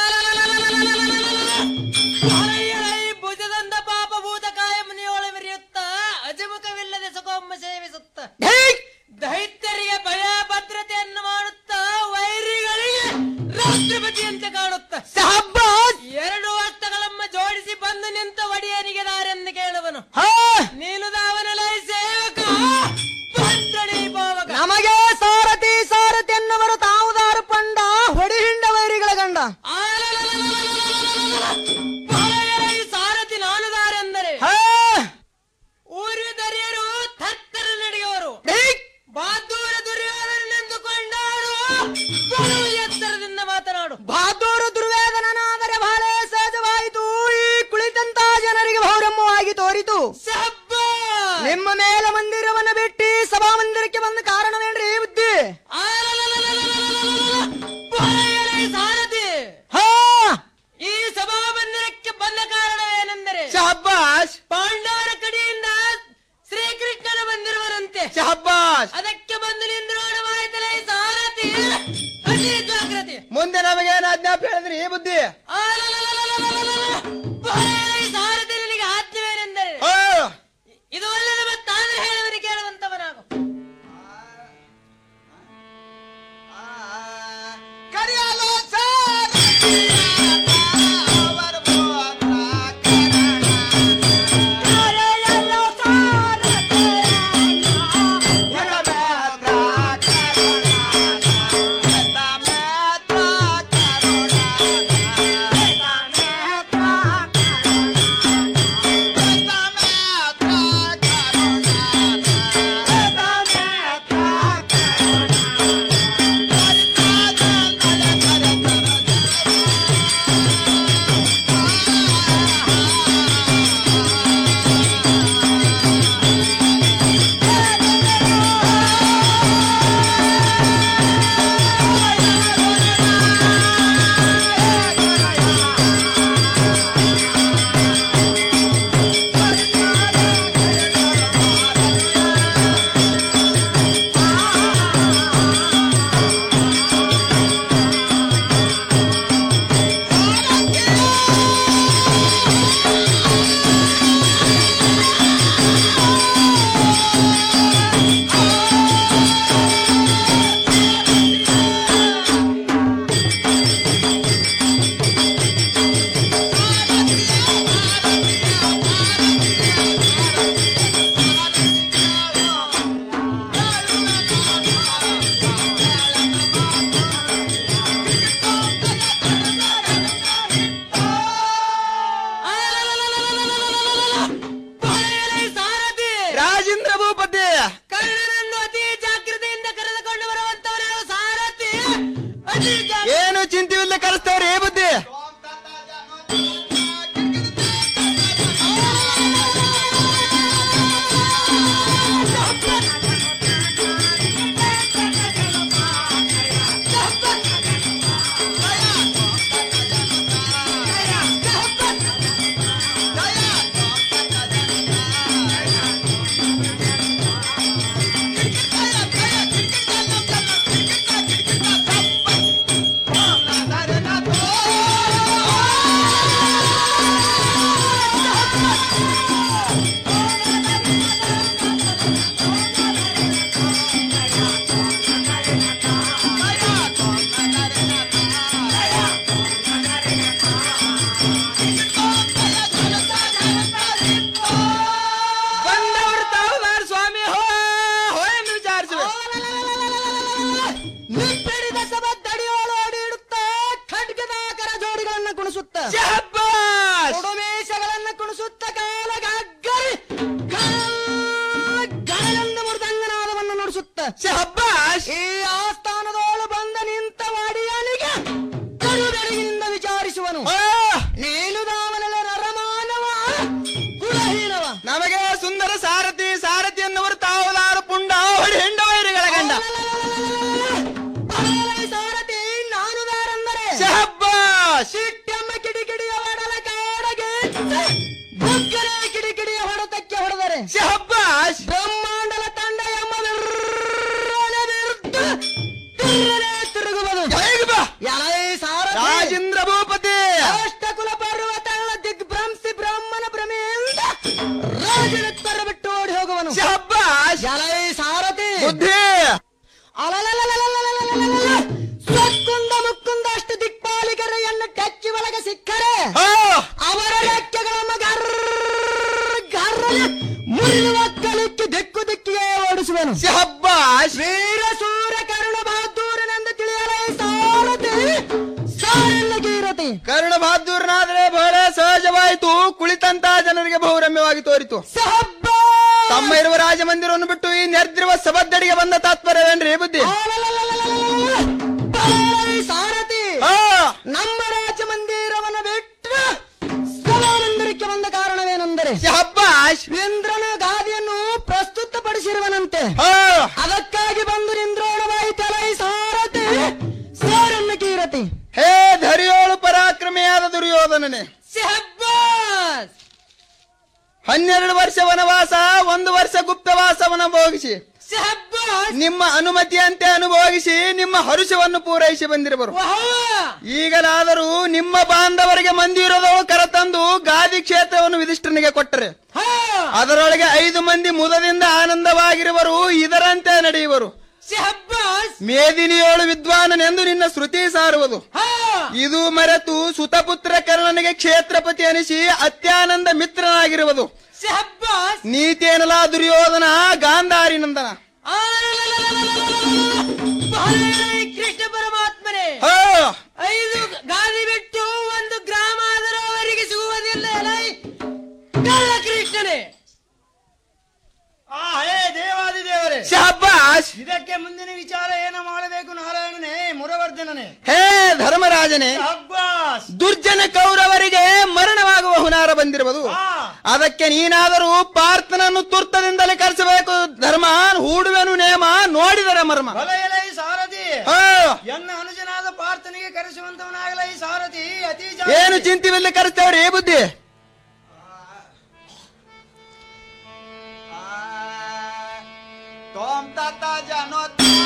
Speaker 15: ಭುಜದಂದ ಪಾಪ ಭೂತಕಾಯ ಮುನಿಯೋಳ ಮೆರೆಯುತ್ತ ಅಜಮುಖವಿಲ್ಲದೆ ಸುಖೊಮ್ಮ ಸೇವಿಸುತ್ತ ದೈತ್ಯರಿಗೆ ಭಯ ಭದ್ರತೆಯನ್ನು ಮಾಡುತ್ತಾ ವೈರಿಗಳಿಗೆ ರಾಷ್ಟ್ರಪತಿಯಂತೆ ಕಾಣುತ್ತ ಎರಡು ಹಸ್ತಗಳಮ್ಮ ಜೋಡಿಸಿ ಬಂದು ನಿಂತ ಒಡೆಯನಿಗೆ ದಾರಿಯನ್ನು ಕೇಳುವನು ನೀನು ದಾವನಲೈ ಸೇವಕ ಭದ್ರನೇ ಪಾವಕ
Speaker 14: ನಮಗೆ ಸಾರಥಿ ಸಾರಥಿ ಎನ್ನುವರು ತಾವುದಾರು ಪಂಡ ಹೊಡಿಹಿಂಡ ವೈರಿಗಳ ಗಂಡ
Speaker 15: ಬಾಲಯರೈ ಸಾರಥಿ ನಾನುದಾರೆಂದರೆ ಊರಿನ ದರಿಯರು ಥತ್ತರ ನಡೆಯುವರು ಬಲು ಎತ್ತರದಿಂದ ಮಾತನಾಡು
Speaker 14: ಬಹದ್ದೂರು ದುರ್ವೇದನಾದರೆ ಬಹಳ ಸಹಜವಾಯಿತು ಈ ಕುಳಿತಂತ ಜನರಿಗೆ ಭೌರಮ್ಮವಾಗಿ ತೋರಿತು ನಿಮ್ಮ ಮೇಲೆ ಮಂದಿರವನ್ನು ಬಿಟ್ಟು ಸಭಾ ಮಂದಿರಕ್ಕೆ ಬಂದ ಕಾರಣವೇನ್ರಿ ಈ ಬುದ್ಧಿ
Speaker 15: ಬಯಲೇ ಸಾರಥಿ
Speaker 14: ಹಾ
Speaker 15: ಈ ಸಭಾ ಮಂದಿರಕ್ಕೆ ಬಂದ ಕಾರಣವೇನೆಂದರೆ
Speaker 12: ಶಹಬ್ಬಾಸ್
Speaker 15: ಪಾಂಡವರ ಕಡೆಯಿಂದ ಶ್ರೀಕೃಷ್ಣನ ಬಂದಿರುವರಂತೆ
Speaker 12: ಶಹಬ್ಬಾಸ್
Speaker 15: ಅದಕ್ಕೆ ಬಂದು ನಿಂದಿರೋಣವಾಯಿತಲ್ಲ ಈ ಸಾರಥಿ ಅತಿ ಜಾಗ್ರತೆ
Speaker 12: ಮುಂದೆ ನಮಗೇನು ಆಜ್ಞಾಪ ಹೇಳಿದ್ರಿ ಈ ಬುದ್ಧಿ
Speaker 15: ಬಯಲೇ ಸಾರಥಿ ನಿನಗೆ ಆಜ್ಞವೇನೆಂದರೆ
Speaker 12: ಓ
Speaker 15: ಇದು ಒಳ್ಳೆದ ಮತ್ತಾದ್ರೆ ಹೇಳುವರಿಗೆ ಕೇಳುವಂತವನಾಗು
Speaker 12: ಕಡಿಯಲು
Speaker 15: ಬಯಲೇ ಸಾರಥಿ
Speaker 12: ರಾಜೇಂದ್ರ ಭೂಪತಿ
Speaker 15: ಕರ್ಣನನ್ನು ಅತಿ ಜಾಗ್ರತೆಯಿಂದ ಕರೆದುಕೊಂಡು ಬರುವಂತವನಾಗ ಸಾರಥಿ ಅತಿ ಜಾಗ್ರತೆ
Speaker 12: ಏನು ಚಿಂತೆಯಿಲ್ಲ ಕರೆಸ್ತೇವ್ರಿ ಈ ಬುದ್ಧಿ ಬಂದವರು ತಾವುದಾರ ಸ್ವಾಮಿ ಹೋ ಹೋ ಎಂದು ವಿಚಾರಿಸುವೆ
Speaker 14: ನಿಂಪಿಡಿದ ಸಭದ್ದಡಿಯೋಳು ಓಡಿಡುತ್ತಾ ಖಡ್ಗದಾಕರ ಜೋಡಿಗಳನ್ನ ಕುಣಿಸುತ್ತ
Speaker 12: ಶಹಬ್ಬಾಸ್
Speaker 14: ಕೊಡುಮೇಷಗಳನ್ನ ಕುಣಿಸುತ್ತ ಕಾಲ ಗಗ್ಗರಿ ಗಣಗಂಧ ಮೃದಂಗನಾದವನ್ನು ನುಡಿಸುತ್ತ
Speaker 12: ಶಹಬ್ಬಾಸ್
Speaker 14: ಈ ಆಸ್ಥಾನದೋಳು ಬಂದ ನಿಂತ ವಾಡಿಯನಿಗೆ ಕರುಬೆಳಗಿನಿಂದ ವಿಚಾರಿಸುವನು
Speaker 12: ಓ
Speaker 14: ನೀನು ದಾವನಲ ನರಮಾನವ ಕುಲಹೀನವ
Speaker 12: ನಮಗೆ ಸುಂದರ ಸಾರಥಿ ಸಾರಥಿ ಎನ್ನುವರು ತಾವುದಾರು ಪುಂಡ ಹೊಡಿ ಹೆಂಡ ವೈರಿಗಳ ಗಂಡ
Speaker 14: ಬಯಲೈ ಸಾರಥಿ ನಾನು ದಾರಂದರೆ
Speaker 12: ಶಹಬ್ಬಾಸ್
Speaker 14: ಸಿಟ್ಟೆಮ್ಮ ಕಿಡಿಕಿಡಿಯ ಹೊಡಲ ಕಾಡಗೆ ಬುಗ್ಗರೆ ಕಿಡಿಕಿಡಿಯ ಹೊಡೆತಕ್ಕೆ ಹೊಡೆದರೆ
Speaker 12: ಶಹಬ್ಬಾಸ್
Speaker 14: ಬ್ರಹ್ಮಾಂಡಲ ತಂಡ ಎಂಬ ವಿರ್ರನ ವಿರುದ್ಧ ತಿರುಗನೆ ತಿರುಗುವುದು
Speaker 12: ಹೇಗೆ ಬಾ
Speaker 14: ಎಲೈ ಸಾರಥಿ
Speaker 12: ರಾಜೇಂದ್ರ ಭೂಪತಿ
Speaker 14: ಅಷ್ಟಕುಲ ಪರ್ವತಗಳ ದಿಗ್ಭ್ರಂಸಿ ಬ್ರಹ್ಮನ ಭ್ರಮೆಯಿಂದ ರಾಜನೆತ್ತರ ಬಿಟ್ಟು ಓಡಿ ಹೋಗುವನು
Speaker 12: ಶಹಬ್ಬಾಸ್
Speaker 14: ಎಲೈ ಸಾರಥಿ
Speaker 12: ಬುದ್ಧಿ
Speaker 14: ಅಲಲಲಲಲಲಲಲಲಲ. ಸ್ವಕ್ಕುಂದ ಮುಕ್ಕುಂದ ಅಷ್ಟು ದಿಕ್ಪಾಲಿಗರೆಯನ್ನು ಟಚ್ಚಿ ಒಳಗೆ ಸಿಕ್ಕರೆ
Speaker 12: ಓ
Speaker 14: ಅವರ ರೆಕ್ಕೆಗಳನ್ನು ಗರ್ರ ಗರ್ರನೆ ಮುರಿಯುವ ಕಲಿಕ್ಕೆ ದಿಕ್ಕು ದಿಕ್ಕಿಗೆ ಓಡಿಸುವನು
Speaker 12: ಶಹಬ್ಬಾಸ್
Speaker 14: ವೀರ ಸೂರ ಕರುಣ ಬಹದ್ದೂರನೆಂದು ತಿಳಿಯಲೇ ಸಾರಥಿ ಸಾರೆಲ್ಲ ಗೀರತಿ
Speaker 12: ಕರ್ಣ ಬಹದ್ದೂರನಾದ್ರೆ ಬಹಳ ಸಹಜವಾಯಿತು ಕುಳಿತಂತ ಜನರಿಗೆ ಬಹುರಮ್ಯವಾಗಿ ತೋರಿತು ತಮ್ಮ ಇರುವ ರಾಜಮಂದಿರವನ್ನು ಬಿಟ್ಟು ಈ ನೆರೆದಿರುವ ಸಭದ್ದಡಿಗೆ ಬಂದ ತಾತ್ಪರ್ಯವೇನ್ರಿ ಬುದ್ಧಿ
Speaker 14: ಬಹಳ ಇಂದ್ರನ ಗಾದಿಯನ್ನು ಪ್ರಸ್ತುತಪಡಿಸಿರುವನಂತೆ ಅದಕ್ಕಾಗಿ ಬಂದು ನಿಂದ್ರೋಣವಾಯಿತಲ ಈ ಸಾರಥಿ ಸೇರನ್ನು ಕೀರತಿ
Speaker 12: ಹೇ ಧರಿಯೋಳು ಪರಾಕ್ರಮಿಯಾದ ದುರ್ಯೋಧನನೇ ಹನ್ನೆರಡು ವರ್ಷ ವನವಾಸ ಒಂದು ವರ್ಷ ಗುಪ್ತವಾಸವನ್ನ ಭೋಗಿಸಿ ನಿಮ್ಮ ಅನುಮತಿಯಂತೆ ಅನುಭೋಗಿಸಿ ನಿಮ್ಮ ಹರುಷವನ್ನು ಪೂರೈಸಿ ಬಂದಿರುವರು ಈಗಲಾದರೂ ನಿಮ್ಮ ಬಾಂಧವರಿಗೆ ಮಂದಿರದವರು ಕರೆತಂದು ಗಾದಿ ಕ್ಷೇತ್ರವನ್ನು ವಿಧಿಷ್ಠನಿಗೆ ಕೊಟ್ಟರೆ ಅದರೊಳಗೆ ಐದು ಮಂದಿ ಮುದದಿಂದ ಆನಂದವಾಗಿರುವರು ಇದರಂತೆ ನಡೆಯುವರು ಮೇದಿನಿಯೋಳು ವಿದ್ವಾನನೆಂದು ನಿನ್ನ ಶ್ರುತಿ ಸಾರುವುದು ಇದು ಮರೆತು ಸುತಪುತ್ರ ಕರ್ಣನಿಗೆ ಕ್ಷೇತ್ರಪತಿ ಅನಿಸಿ ಅತ್ಯಾನಂದ ಮಿತ್ರನಾಗಿರುವುದು ನೀತೇನಲ ದುರ್ಯೋಧನ ಗಾಂಧಾರಿ ನಂದನ
Speaker 15: ಕೃಷ್ಣ ಪರಮಾತ್ಮನೇ
Speaker 12: ಹೋ.
Speaker 15: ಐದು ಗಾದಿ ಬಿಟ್ಟು ಒಂದು ಗ್ರಾಮ ಆದರೂ ಅವರಿಗೆ ಸಿಗುವುದಿಲ್ಲ ಎಲೈ ಕಳ್ಳ ಕೃಷ್ಣನೇ
Speaker 13: ಆ ಹೇ ದೇವಾದಿ ದೇವರೇ
Speaker 12: ಶಹಬ್ಬಾಸ್
Speaker 13: ಇದಕ್ಕೆ ಮುಂದಿನ ವಿಚಾರ ಏನು ಮಾಡಬೇಕು ನಾರಾಯಣನೇ ಮುರವರ್ಧನನೇ
Speaker 12: ಹೇ ಧರ್ಮರಾಜನೇ
Speaker 13: ಅಬ್ಬಾಸ್
Speaker 12: ದುರ್ಜನ ಕೌರವರಿಗೆ ಮರಣವಾಗುವ ಹುನಾರ ಬಂದಿರುವುದು ಅದಕ್ಕೆ ನೀನಾದರೂ ಪಾರ್ಥನನ್ನು ತುರ್ತದಿಂದಲೇ ಕರೆಸಬೇಕು ಧರ್ಮ ಹೂಡುವೆನು ನೇಮ ನೋಡಿದರೆ ಮರ್ಮ
Speaker 13: ಬಲ ಎಲೈ ಸಾರಥಿ
Speaker 12: ಹೋ.
Speaker 13: ಎನ್ನ ಅನುಜನಾದ ಪಾರ್ಥನಿಗೆ ಕರೆಸುವಂತವನಾಗಲ ಈ ಸಾರಥಿ ಅತಿ
Speaker 12: ಏನು ಚಿಂತಿವಿಲ್ಲ ಕರೆಸ್ತೇವ್ರಿ ಬುದ್ಧಿ
Speaker 11: ತೋಮ್ ತಾತ ಜಾನೋ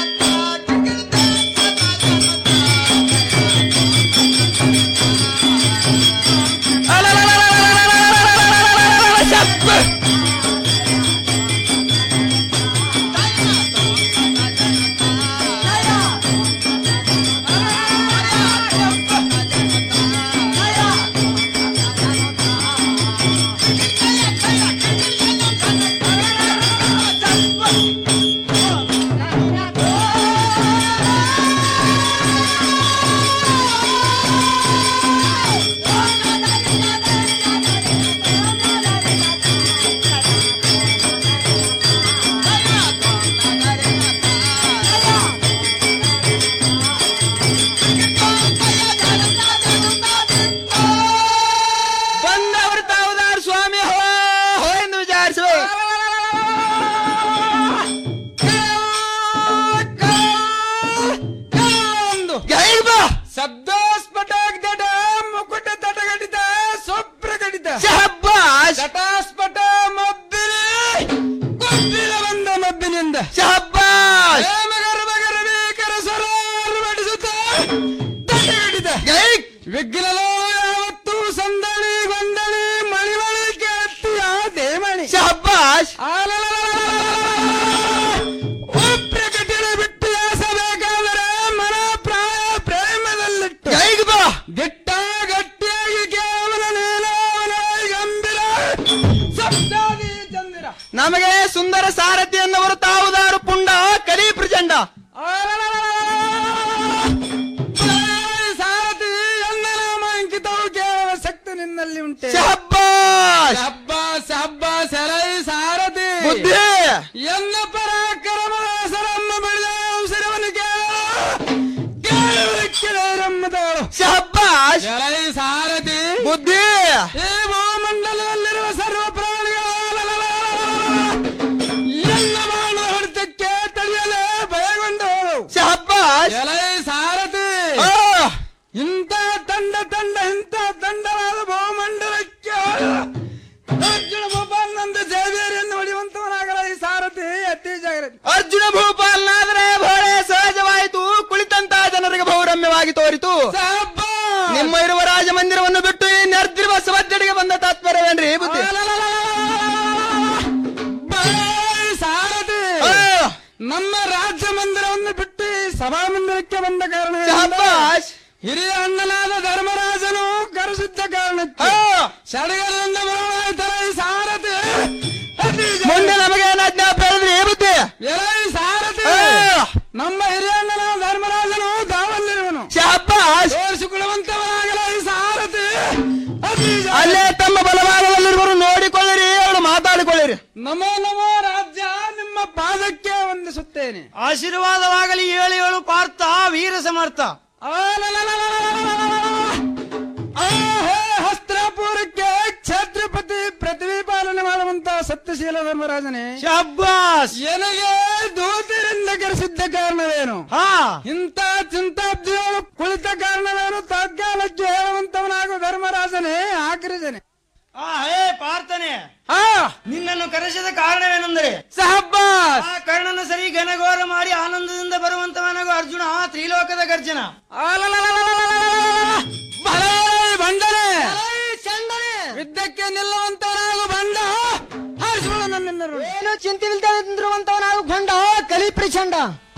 Speaker 12: ಬಂದವರು ತಾವುದಾರು ಸ್ವಾಮಿ ಹೋ ಹೋ ಎಂದು ವಿಚಾರಿಸುವ
Speaker 13: ಶಬ್ದೋಸ್ಫಟೋಗ್ದಟ ಮುಕುಟ ತಟಗಡಿತ ಸುಪ್ರಕಟಿತ
Speaker 12: ಶಹಬ್ಬಾಸ್
Speaker 13: ತಟಾಸ್ಫಟ ಮಬ್ಬಿನಿ ಕೊಬ್ಬಿನ ಬಂದ ಮಬ್ಬಿನಿಂದ
Speaker 12: ಶಹಬ್ಬಾಸ್
Speaker 13: ಗರ್ಭಗರ್ಭೀಕರ ಸ್ವರಾರು ಬಡಿಸುತ್ತ ತಟಗಡಿತ ವಿಘ್ನಲೋ ಯಾವತ್ತು ಸಂದಣಿ ಗೊಂದಣಿ ಮಣಿಮಣಿ ಕೇಳ್ತೀಯ ದೇಮಣಿ
Speaker 12: ಶಹಬ್ಬಾಸ್
Speaker 13: ಪ್ರಕಟಣೆ ಬಿಟ್ಟು ಯಾಸಬೇಕಾದರೆ ಮನ ಪ್ರಾಯ ಪ್ರೇಮದಲ್ಲಿಟ್ಟು ದಿಟ್ಟ ಗಟ್ಟಿಯಾಗಿ ಕೇವಲ ನೀಲವನ ಗಂಭೀರ ಸಪ್ತಾದಿ ಚಂದಿರ
Speaker 12: ನಮಗೆ ಸುಂದರ ಸಾರಥಿ ಎನ್ನುವರು ತಾವುದಾರು ಪುಂಡ ಕಲಿ ಪ್ರಚಂಡ
Speaker 13: ಸಾರಥಿ ಎನ್ನ ನಾಮ ಅಂಕಿತವು ಕೇವಲ ಶಕ್ತಿ ನಿನ್ನಲ್ಲಿ ಉಂಟೆ
Speaker 12: ಶಹಬ್ಬಾಸ್
Speaker 13: ಹಬ್ಬಾಸ್ ಹಬ್ಬಾಸ್ ಎಲೈ ಸಾರಥಿ
Speaker 12: ಬುದ್ಧಿ
Speaker 13: ಎನ್ನ ಪರಾಕ್ರಮದ ಸರಮ್ಮ ಬೆಳೆದ ಅವಸರವನ್ನು ಕೇಳುವುದಕ್ಕೆ ರಮ್ಮದವಳು
Speaker 12: ಶಹಬ್ಬಾಸ್
Speaker 13: ಎಲೈ ಸಾರಥಿ
Speaker 12: ಬುದ್ಧಿ
Speaker 13: ಈ ಭೂಮಂಡಲದಲ್ಲಿರುವ ಸರ್ವ ಪ್ರಾಣಿಗಳ ಎನ್ನ ಬಾಣ ಹೊಡೆತಕ್ಕೆ ತಡೆಯಲೇ ಭಯಗೊಂಡವಳು
Speaker 12: ಶಹಬ್ಬಾಸ್
Speaker 13: ಎಲೈ ಸಾರಥಿ
Speaker 12: ಆ,
Speaker 13: ಇಂಥ ತಂಡ ತಂಡ ಇಂಥ ತಂಡವಾದ ಭೂಮಂಡಲಕ್ಕೆ ಅರ್ಜುನ ಭೂಪಾಲನಂದ ಸೇವೆಯನ್ನು ಹೊಡೆಯುವಂತವನಾಗಲ ಈ ಸಾರಥಿ ಅತಿ ಜಾಗ್ರತೆ
Speaker 12: ಅರ್ಜುನ ಭೂಪಾಲನಾದರೆ ಭೋಳೆ ಸಹಜವಾಯಿತು ಕುಳಿತಂತ ಜನರಿಗೆ ಬಹುರಮ್ಯವಾಗಿ ತೋರಿತು ನಿಮ್ಮ ಇರುವ ರಾಜ ಮಂದಿರವನ್ನು ಬಿಟ್ಟು ಈ ನೆರ್ದಿರುವ ಸವದ್ದಡಿಗೆ ಬಂದ ತಾತ್ಪರ್ಯವೇನ್ರಿ ಬುದ್ಧಿ
Speaker 13: ಸಾರಥಿ
Speaker 12: ಆ,
Speaker 13: ನಮ್ಮ ರಾಜ್ಯ ಮಂದಿರವನ್ನು ಬಿಟ್ಟು ಈ ಸಭಾ ಮಂದಿರಕ್ಕೆ ಬಂದ ಕಾರಣ
Speaker 12: ಶಹಬ್ಬಾಸ್
Speaker 13: ಹಿರಿಯ ಅಣ್ಣನಾದ ಧರ್ಮರಾಜನು ಕರೆಸಿದ್ದ ಕಾರಣಕ್ಕೆ
Speaker 12: ಆ,
Speaker 13: ಸಡಗರದಿಂದ ಬರುವಾಯ್ತರ ಈ ಸಾರಥಿ ಅತಿ ಜಾಗ್ರತೆ.
Speaker 12: ಮುಂದೆ ನಮಗೆ ಏನಾಜ್ಞಾಪ ಹೇಳಿದ್ರಿ ಬುದ್ಧಿ
Speaker 13: ಎಲೈ ಸಾರಥಿ
Speaker 12: ಆ,
Speaker 13: ನಮ್ಮ ಹಿರಿಯ ಅಣ್ಣನಾದ ಧರ್ಮರಾಜನು ದಾವಲ್ಲಿರುವನು
Speaker 12: ಶಹಬ್ಬಾಸ್
Speaker 13: ತೋರಿಸಿಕೊಳ್ಳುವಂತವನಾಗಲ ಈ ಸಾರಥಿ ಅತಿ ಜಾಗ್ರತೆ.
Speaker 12: ಅಲ್ಲೇ ತಮ್ಮ ಬಲಭಾಗದಲ್ಲಿರುವರು ನೋಡಿಕೊಳ್ಳಿರಿ ಅವಳು ಮಾತಾಡಿಕೊಳ್ಳಿರಿ
Speaker 13: ನಮೋ ನಮೋ ರಾಜ್ಯ ನಿಮ್ಮ ಪಾದಕ್ಕೆ ವಂದಿಸುತ್ತೇನೆ
Speaker 14: ಆಶೀರ್ವಾದವಾಗಲಿ ಏಳು ಏಳು ಪಾರ್ಥ ವೀರ ಸಮರ್ಥ
Speaker 13: ಆ ಹೇ ಹಸ್ತಿನಾಪುರಕ್ಕೆ ಛತ್ರಪತಿ ಪೃಥ್ವಿ ಪಾಲನೆ ಮಾಡುವಂತ ಸತ್ಯ ಭಕ್ತಶೀಲ ಧರ್ಮರಾಜನೇ
Speaker 11: ಶಬ್ಬಾಸ್
Speaker 13: ಎನಗೆ ದೂತರಿಂದ ಕರೆಸಿದ್ದ ಕಾರಣವೇನು
Speaker 11: ಹಾ
Speaker 13: ಇಂಥ ಚಿಂತಾಬ್ದಿಗಳು ಕುಳಿತ ಕಾರಣವೇನು ತತ್ಕಾಲಕ್ಕೆ ಹೇಳುವಂತವನಾಗು ಧರ್ಮರಾಜನೇ ಆಕರಿಸನೆ
Speaker 11: ಆ ಹೇ ಪಾರ್ಥನೆ
Speaker 13: ಹಾ
Speaker 11: ನಿನ್ನನ್ನು ಕರೆಸಿದ ಕಾರಣವೇನೆಂದರೆ
Speaker 13: ಸಹಬ್ಬಾಸ್
Speaker 11: ಆ ಕರ್ಣನ ಸರಿ ಘನಘೋರ ಮಾಡಿ ಆನಂದದಿಂದ ಬರುವಂತವನಾಗು ಅರ್ಜುನ ಆ ತ್ರಿಲೋಕದ ಗರ್ಜನ
Speaker 13: ಬಂಡನೆ ಯುದ್ಧಕ್ಕೆ ನಿಲ್ಲುವಂತವನಾಗು ಬಂಡ ಹಾರಿಸೋಣ ನನ್ನೆಲ್ಲರೂ
Speaker 14: ಏನು ಚಿಂತಿಲ್ದೆ ನಿಂತಿರುವಂತವನಾಗು ಭಂಡ ಕಲಿ ಪ್ರಚಂಡ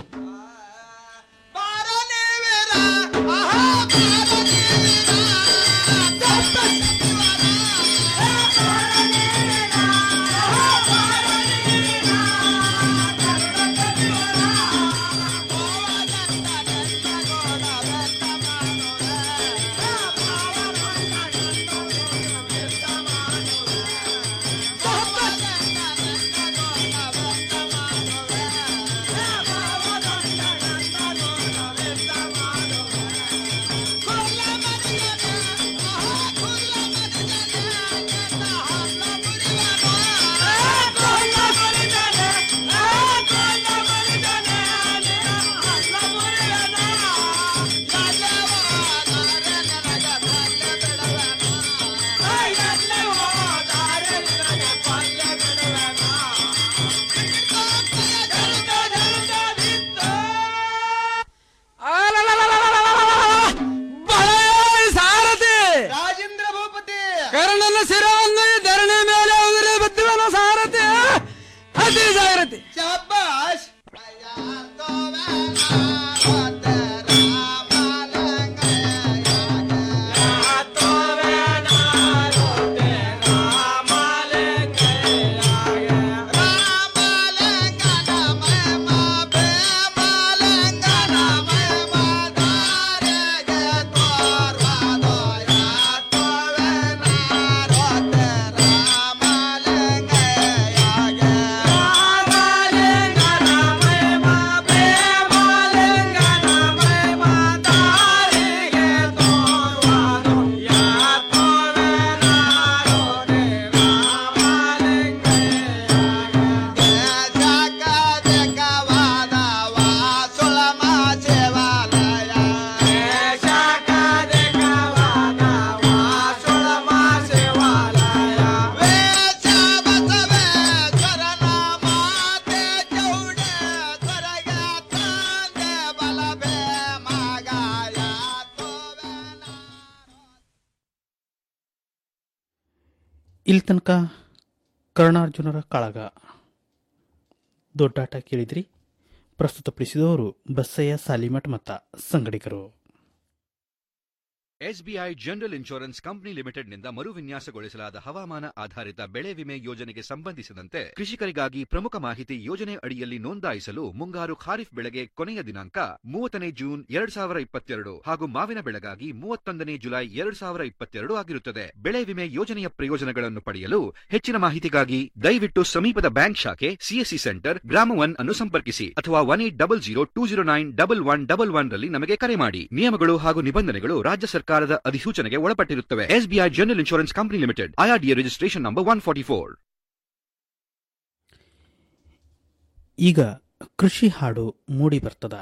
Speaker 13: ಸಾರಥಿ
Speaker 12: ರಾಜೇಂದ್ರ ಭೂಪತಿ
Speaker 13: ಕರ್ಣನ ಶಿರವನ್ನು ಈ ಧರಣಿ ಮೇಲೆ ಉದುರಿ ಬುದ್ಧಿವನ ಸಾರಥಿ ಅತಿ ಜಾಗ್ರತೆ
Speaker 12: ಶಬ್ಬಾಸ್
Speaker 1: ಇಲ್ಲಿ ತನಕ ಕರ್ಣಾರ್ಜುನರ ಕಾಳಗ ದೊಡ್ಡಾಟ ಕೇಳಿದ್ರಿ ಪ್ರಸ್ತುತಪಡಿಸಿದವರು ಬಸ್ಸಯ್ಯ ಸಾಲಿಮಠ್ ಮತ್ತ ಸಂಗಡಿಗರು
Speaker 5: ಎಸ್ಬಿಐ ಜನರಲ್ ಇನ್ಶೂರೆನ್ಸ್ ಕಂಪನಿ ಲಿಮಿಟೆಡ್ನಿಂದ ಮರುವಿನ್ಯಾಸಗೊಳಿಸಲಾದ ಹವಾಮಾನ ಆಧಾರಿತ ಬೆಳೆ ವಿಮೆ ಯೋಜನೆಗೆ ಸಂಬಂಧಿಸಿದಂತೆ ಕೃಷಿಕರಿಗಾಗಿ ಪ್ರಮುಖ ಮಾಹಿತಿ ಯೋಜನೆ ಅಡಿಯಲ್ಲಿ ನೋಂದಾಯಿಸಲು ಮುಂಗಾರು ಖಾರಿಫ್ ಬೆಳೆಗೆ ಕೊನೆಯ ದಿನಾಂಕ ಮೂವತ್ತನೇ ಜೂನ್ ಎರಡ್ ಸಾವಿರ ಇಪ್ಪತ್ತೆರಡು ಹಾಗೂ ಮಾವಿನ ಬೆಳೆಗಾಗಿ ಮೂವತ್ತೊಂದನೇ ಜುಲೈ ಎರಡ್ ಸಾವಿರ ಇಪ್ಪತ್ತೆರಡು ಆಗಿರುತ್ತದೆ ಬೆಳೆ ವಿಮೆ ಯೋಜನೆಯ ಪ್ರಯೋಜನಗಳನ್ನು ಪಡೆಯಲು ಹೆಚ್ಚಿನ ಮಾಹಿತಿಗಾಗಿ ದಯವಿಟ್ಟು ಸಮೀಪದ ಬ್ಯಾಂಕ್ ಶಾಖೆ ಸಿಎಸ್ಸಿ ಸೆಂಟರ್ ಗ್ರಾಮ ಒನ್ ಅನ್ನು ಸಂಪರ್ಕಿಸಿ ಅಥವಾ one eight double zero two zero nine double one double one ರಲ್ಲಿ ನಮಗೆ ಕರೆ ಮಾಡಿ ನಿಯಮಗಳು ಹಾಗೂ ನಿಬಂಧನೆಗಳು ರಾಜ್ಯ ಸರ್ಕಾರದ ಅಧಿಸೂಚನೆಗೆ ಒಳಪಟ್ಟಿರುತ್ತವೆ SBI general insurance company limited IRDA registration number one forty four
Speaker 1: ಈಗ ಕೃಷಿ ಹಾಡು ಮೂಡಿ ಬರ್ತದ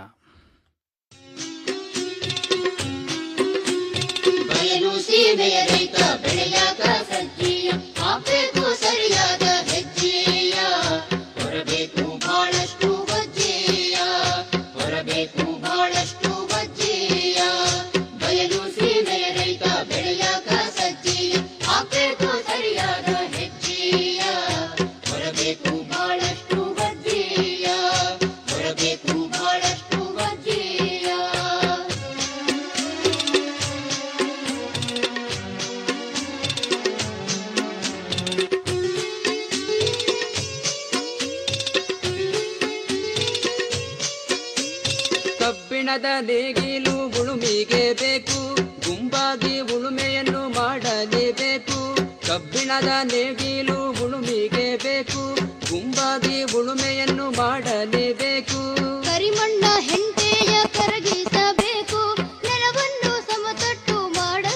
Speaker 16: ಬಯಲು ಸೀಮೆಯ ರೈತ ಬೆಳೆಯಾಗ ಸಜ್ಜೀಯ ಹಾಕ್ಬೇಕು ಸರಿಯಾದ ಹೆಜ್ಜೆಯ ಹೊರಬೇಕು ಬಹಳಷ್ಟು ಬಜ್ಜೆಯ ಹೊರಬೇಕು ಬಹಳಷ್ಟು ಬಜ್ಜೆಯ ಬಯಲು ಸೀಮೆಯ ರೈತ ಬೆಳೆಯಾಗ ಸಜ್ಜೀಯ ಹಾಕ್ಬೇಕು ಸರಿಯಾದ ಹೆಜ್ಜೆಯ ಹೊರಬೇಕು ಬಹಳಷ್ಟು ಬಜ್ಜೆಯ ಹೊರಬೇಕು ಬಹಳಷ್ಟು ಬಜ್ಜೆಯ
Speaker 17: ಕಬ್ಬಿಣದ ನೇಗಿಲು ಉಳುಮಿಗೆ ಬೇಕು ಗುಂಪಾಗಿ ಉಳುಮೆಯನ್ನು ಮಾಡಲೇಬೇಕು ಕಬ್ಬಿಣದ ನೇಗಿಲು ಉಳುಮಿಗೆ ಬೇಕು ಗುಂಪಾಗಿ ಉಳುಮೆಯನ್ನು ಮಾಡಲೇಬೇಕು
Speaker 16: ಕರಿಮಣ್ಣ ಹೆಂಟೆಯ ಕರಗಿಸಬೇಕು ನೆಲವನ್ನು ಸಮತಟ್ಟು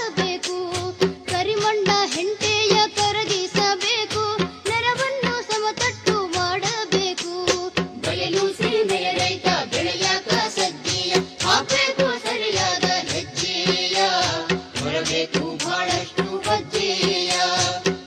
Speaker 16: ಮಾಡಬೇಕು ಕರಿಮಣ್ಣ ಹೆಂಟೆಯ ಕರಗಿಸಬೇಕು ನೆಲವನ್ನು ಸಮತಟ್ಟು ಬಹಳಷ್ಟು ಬಜ್ಜಿಯ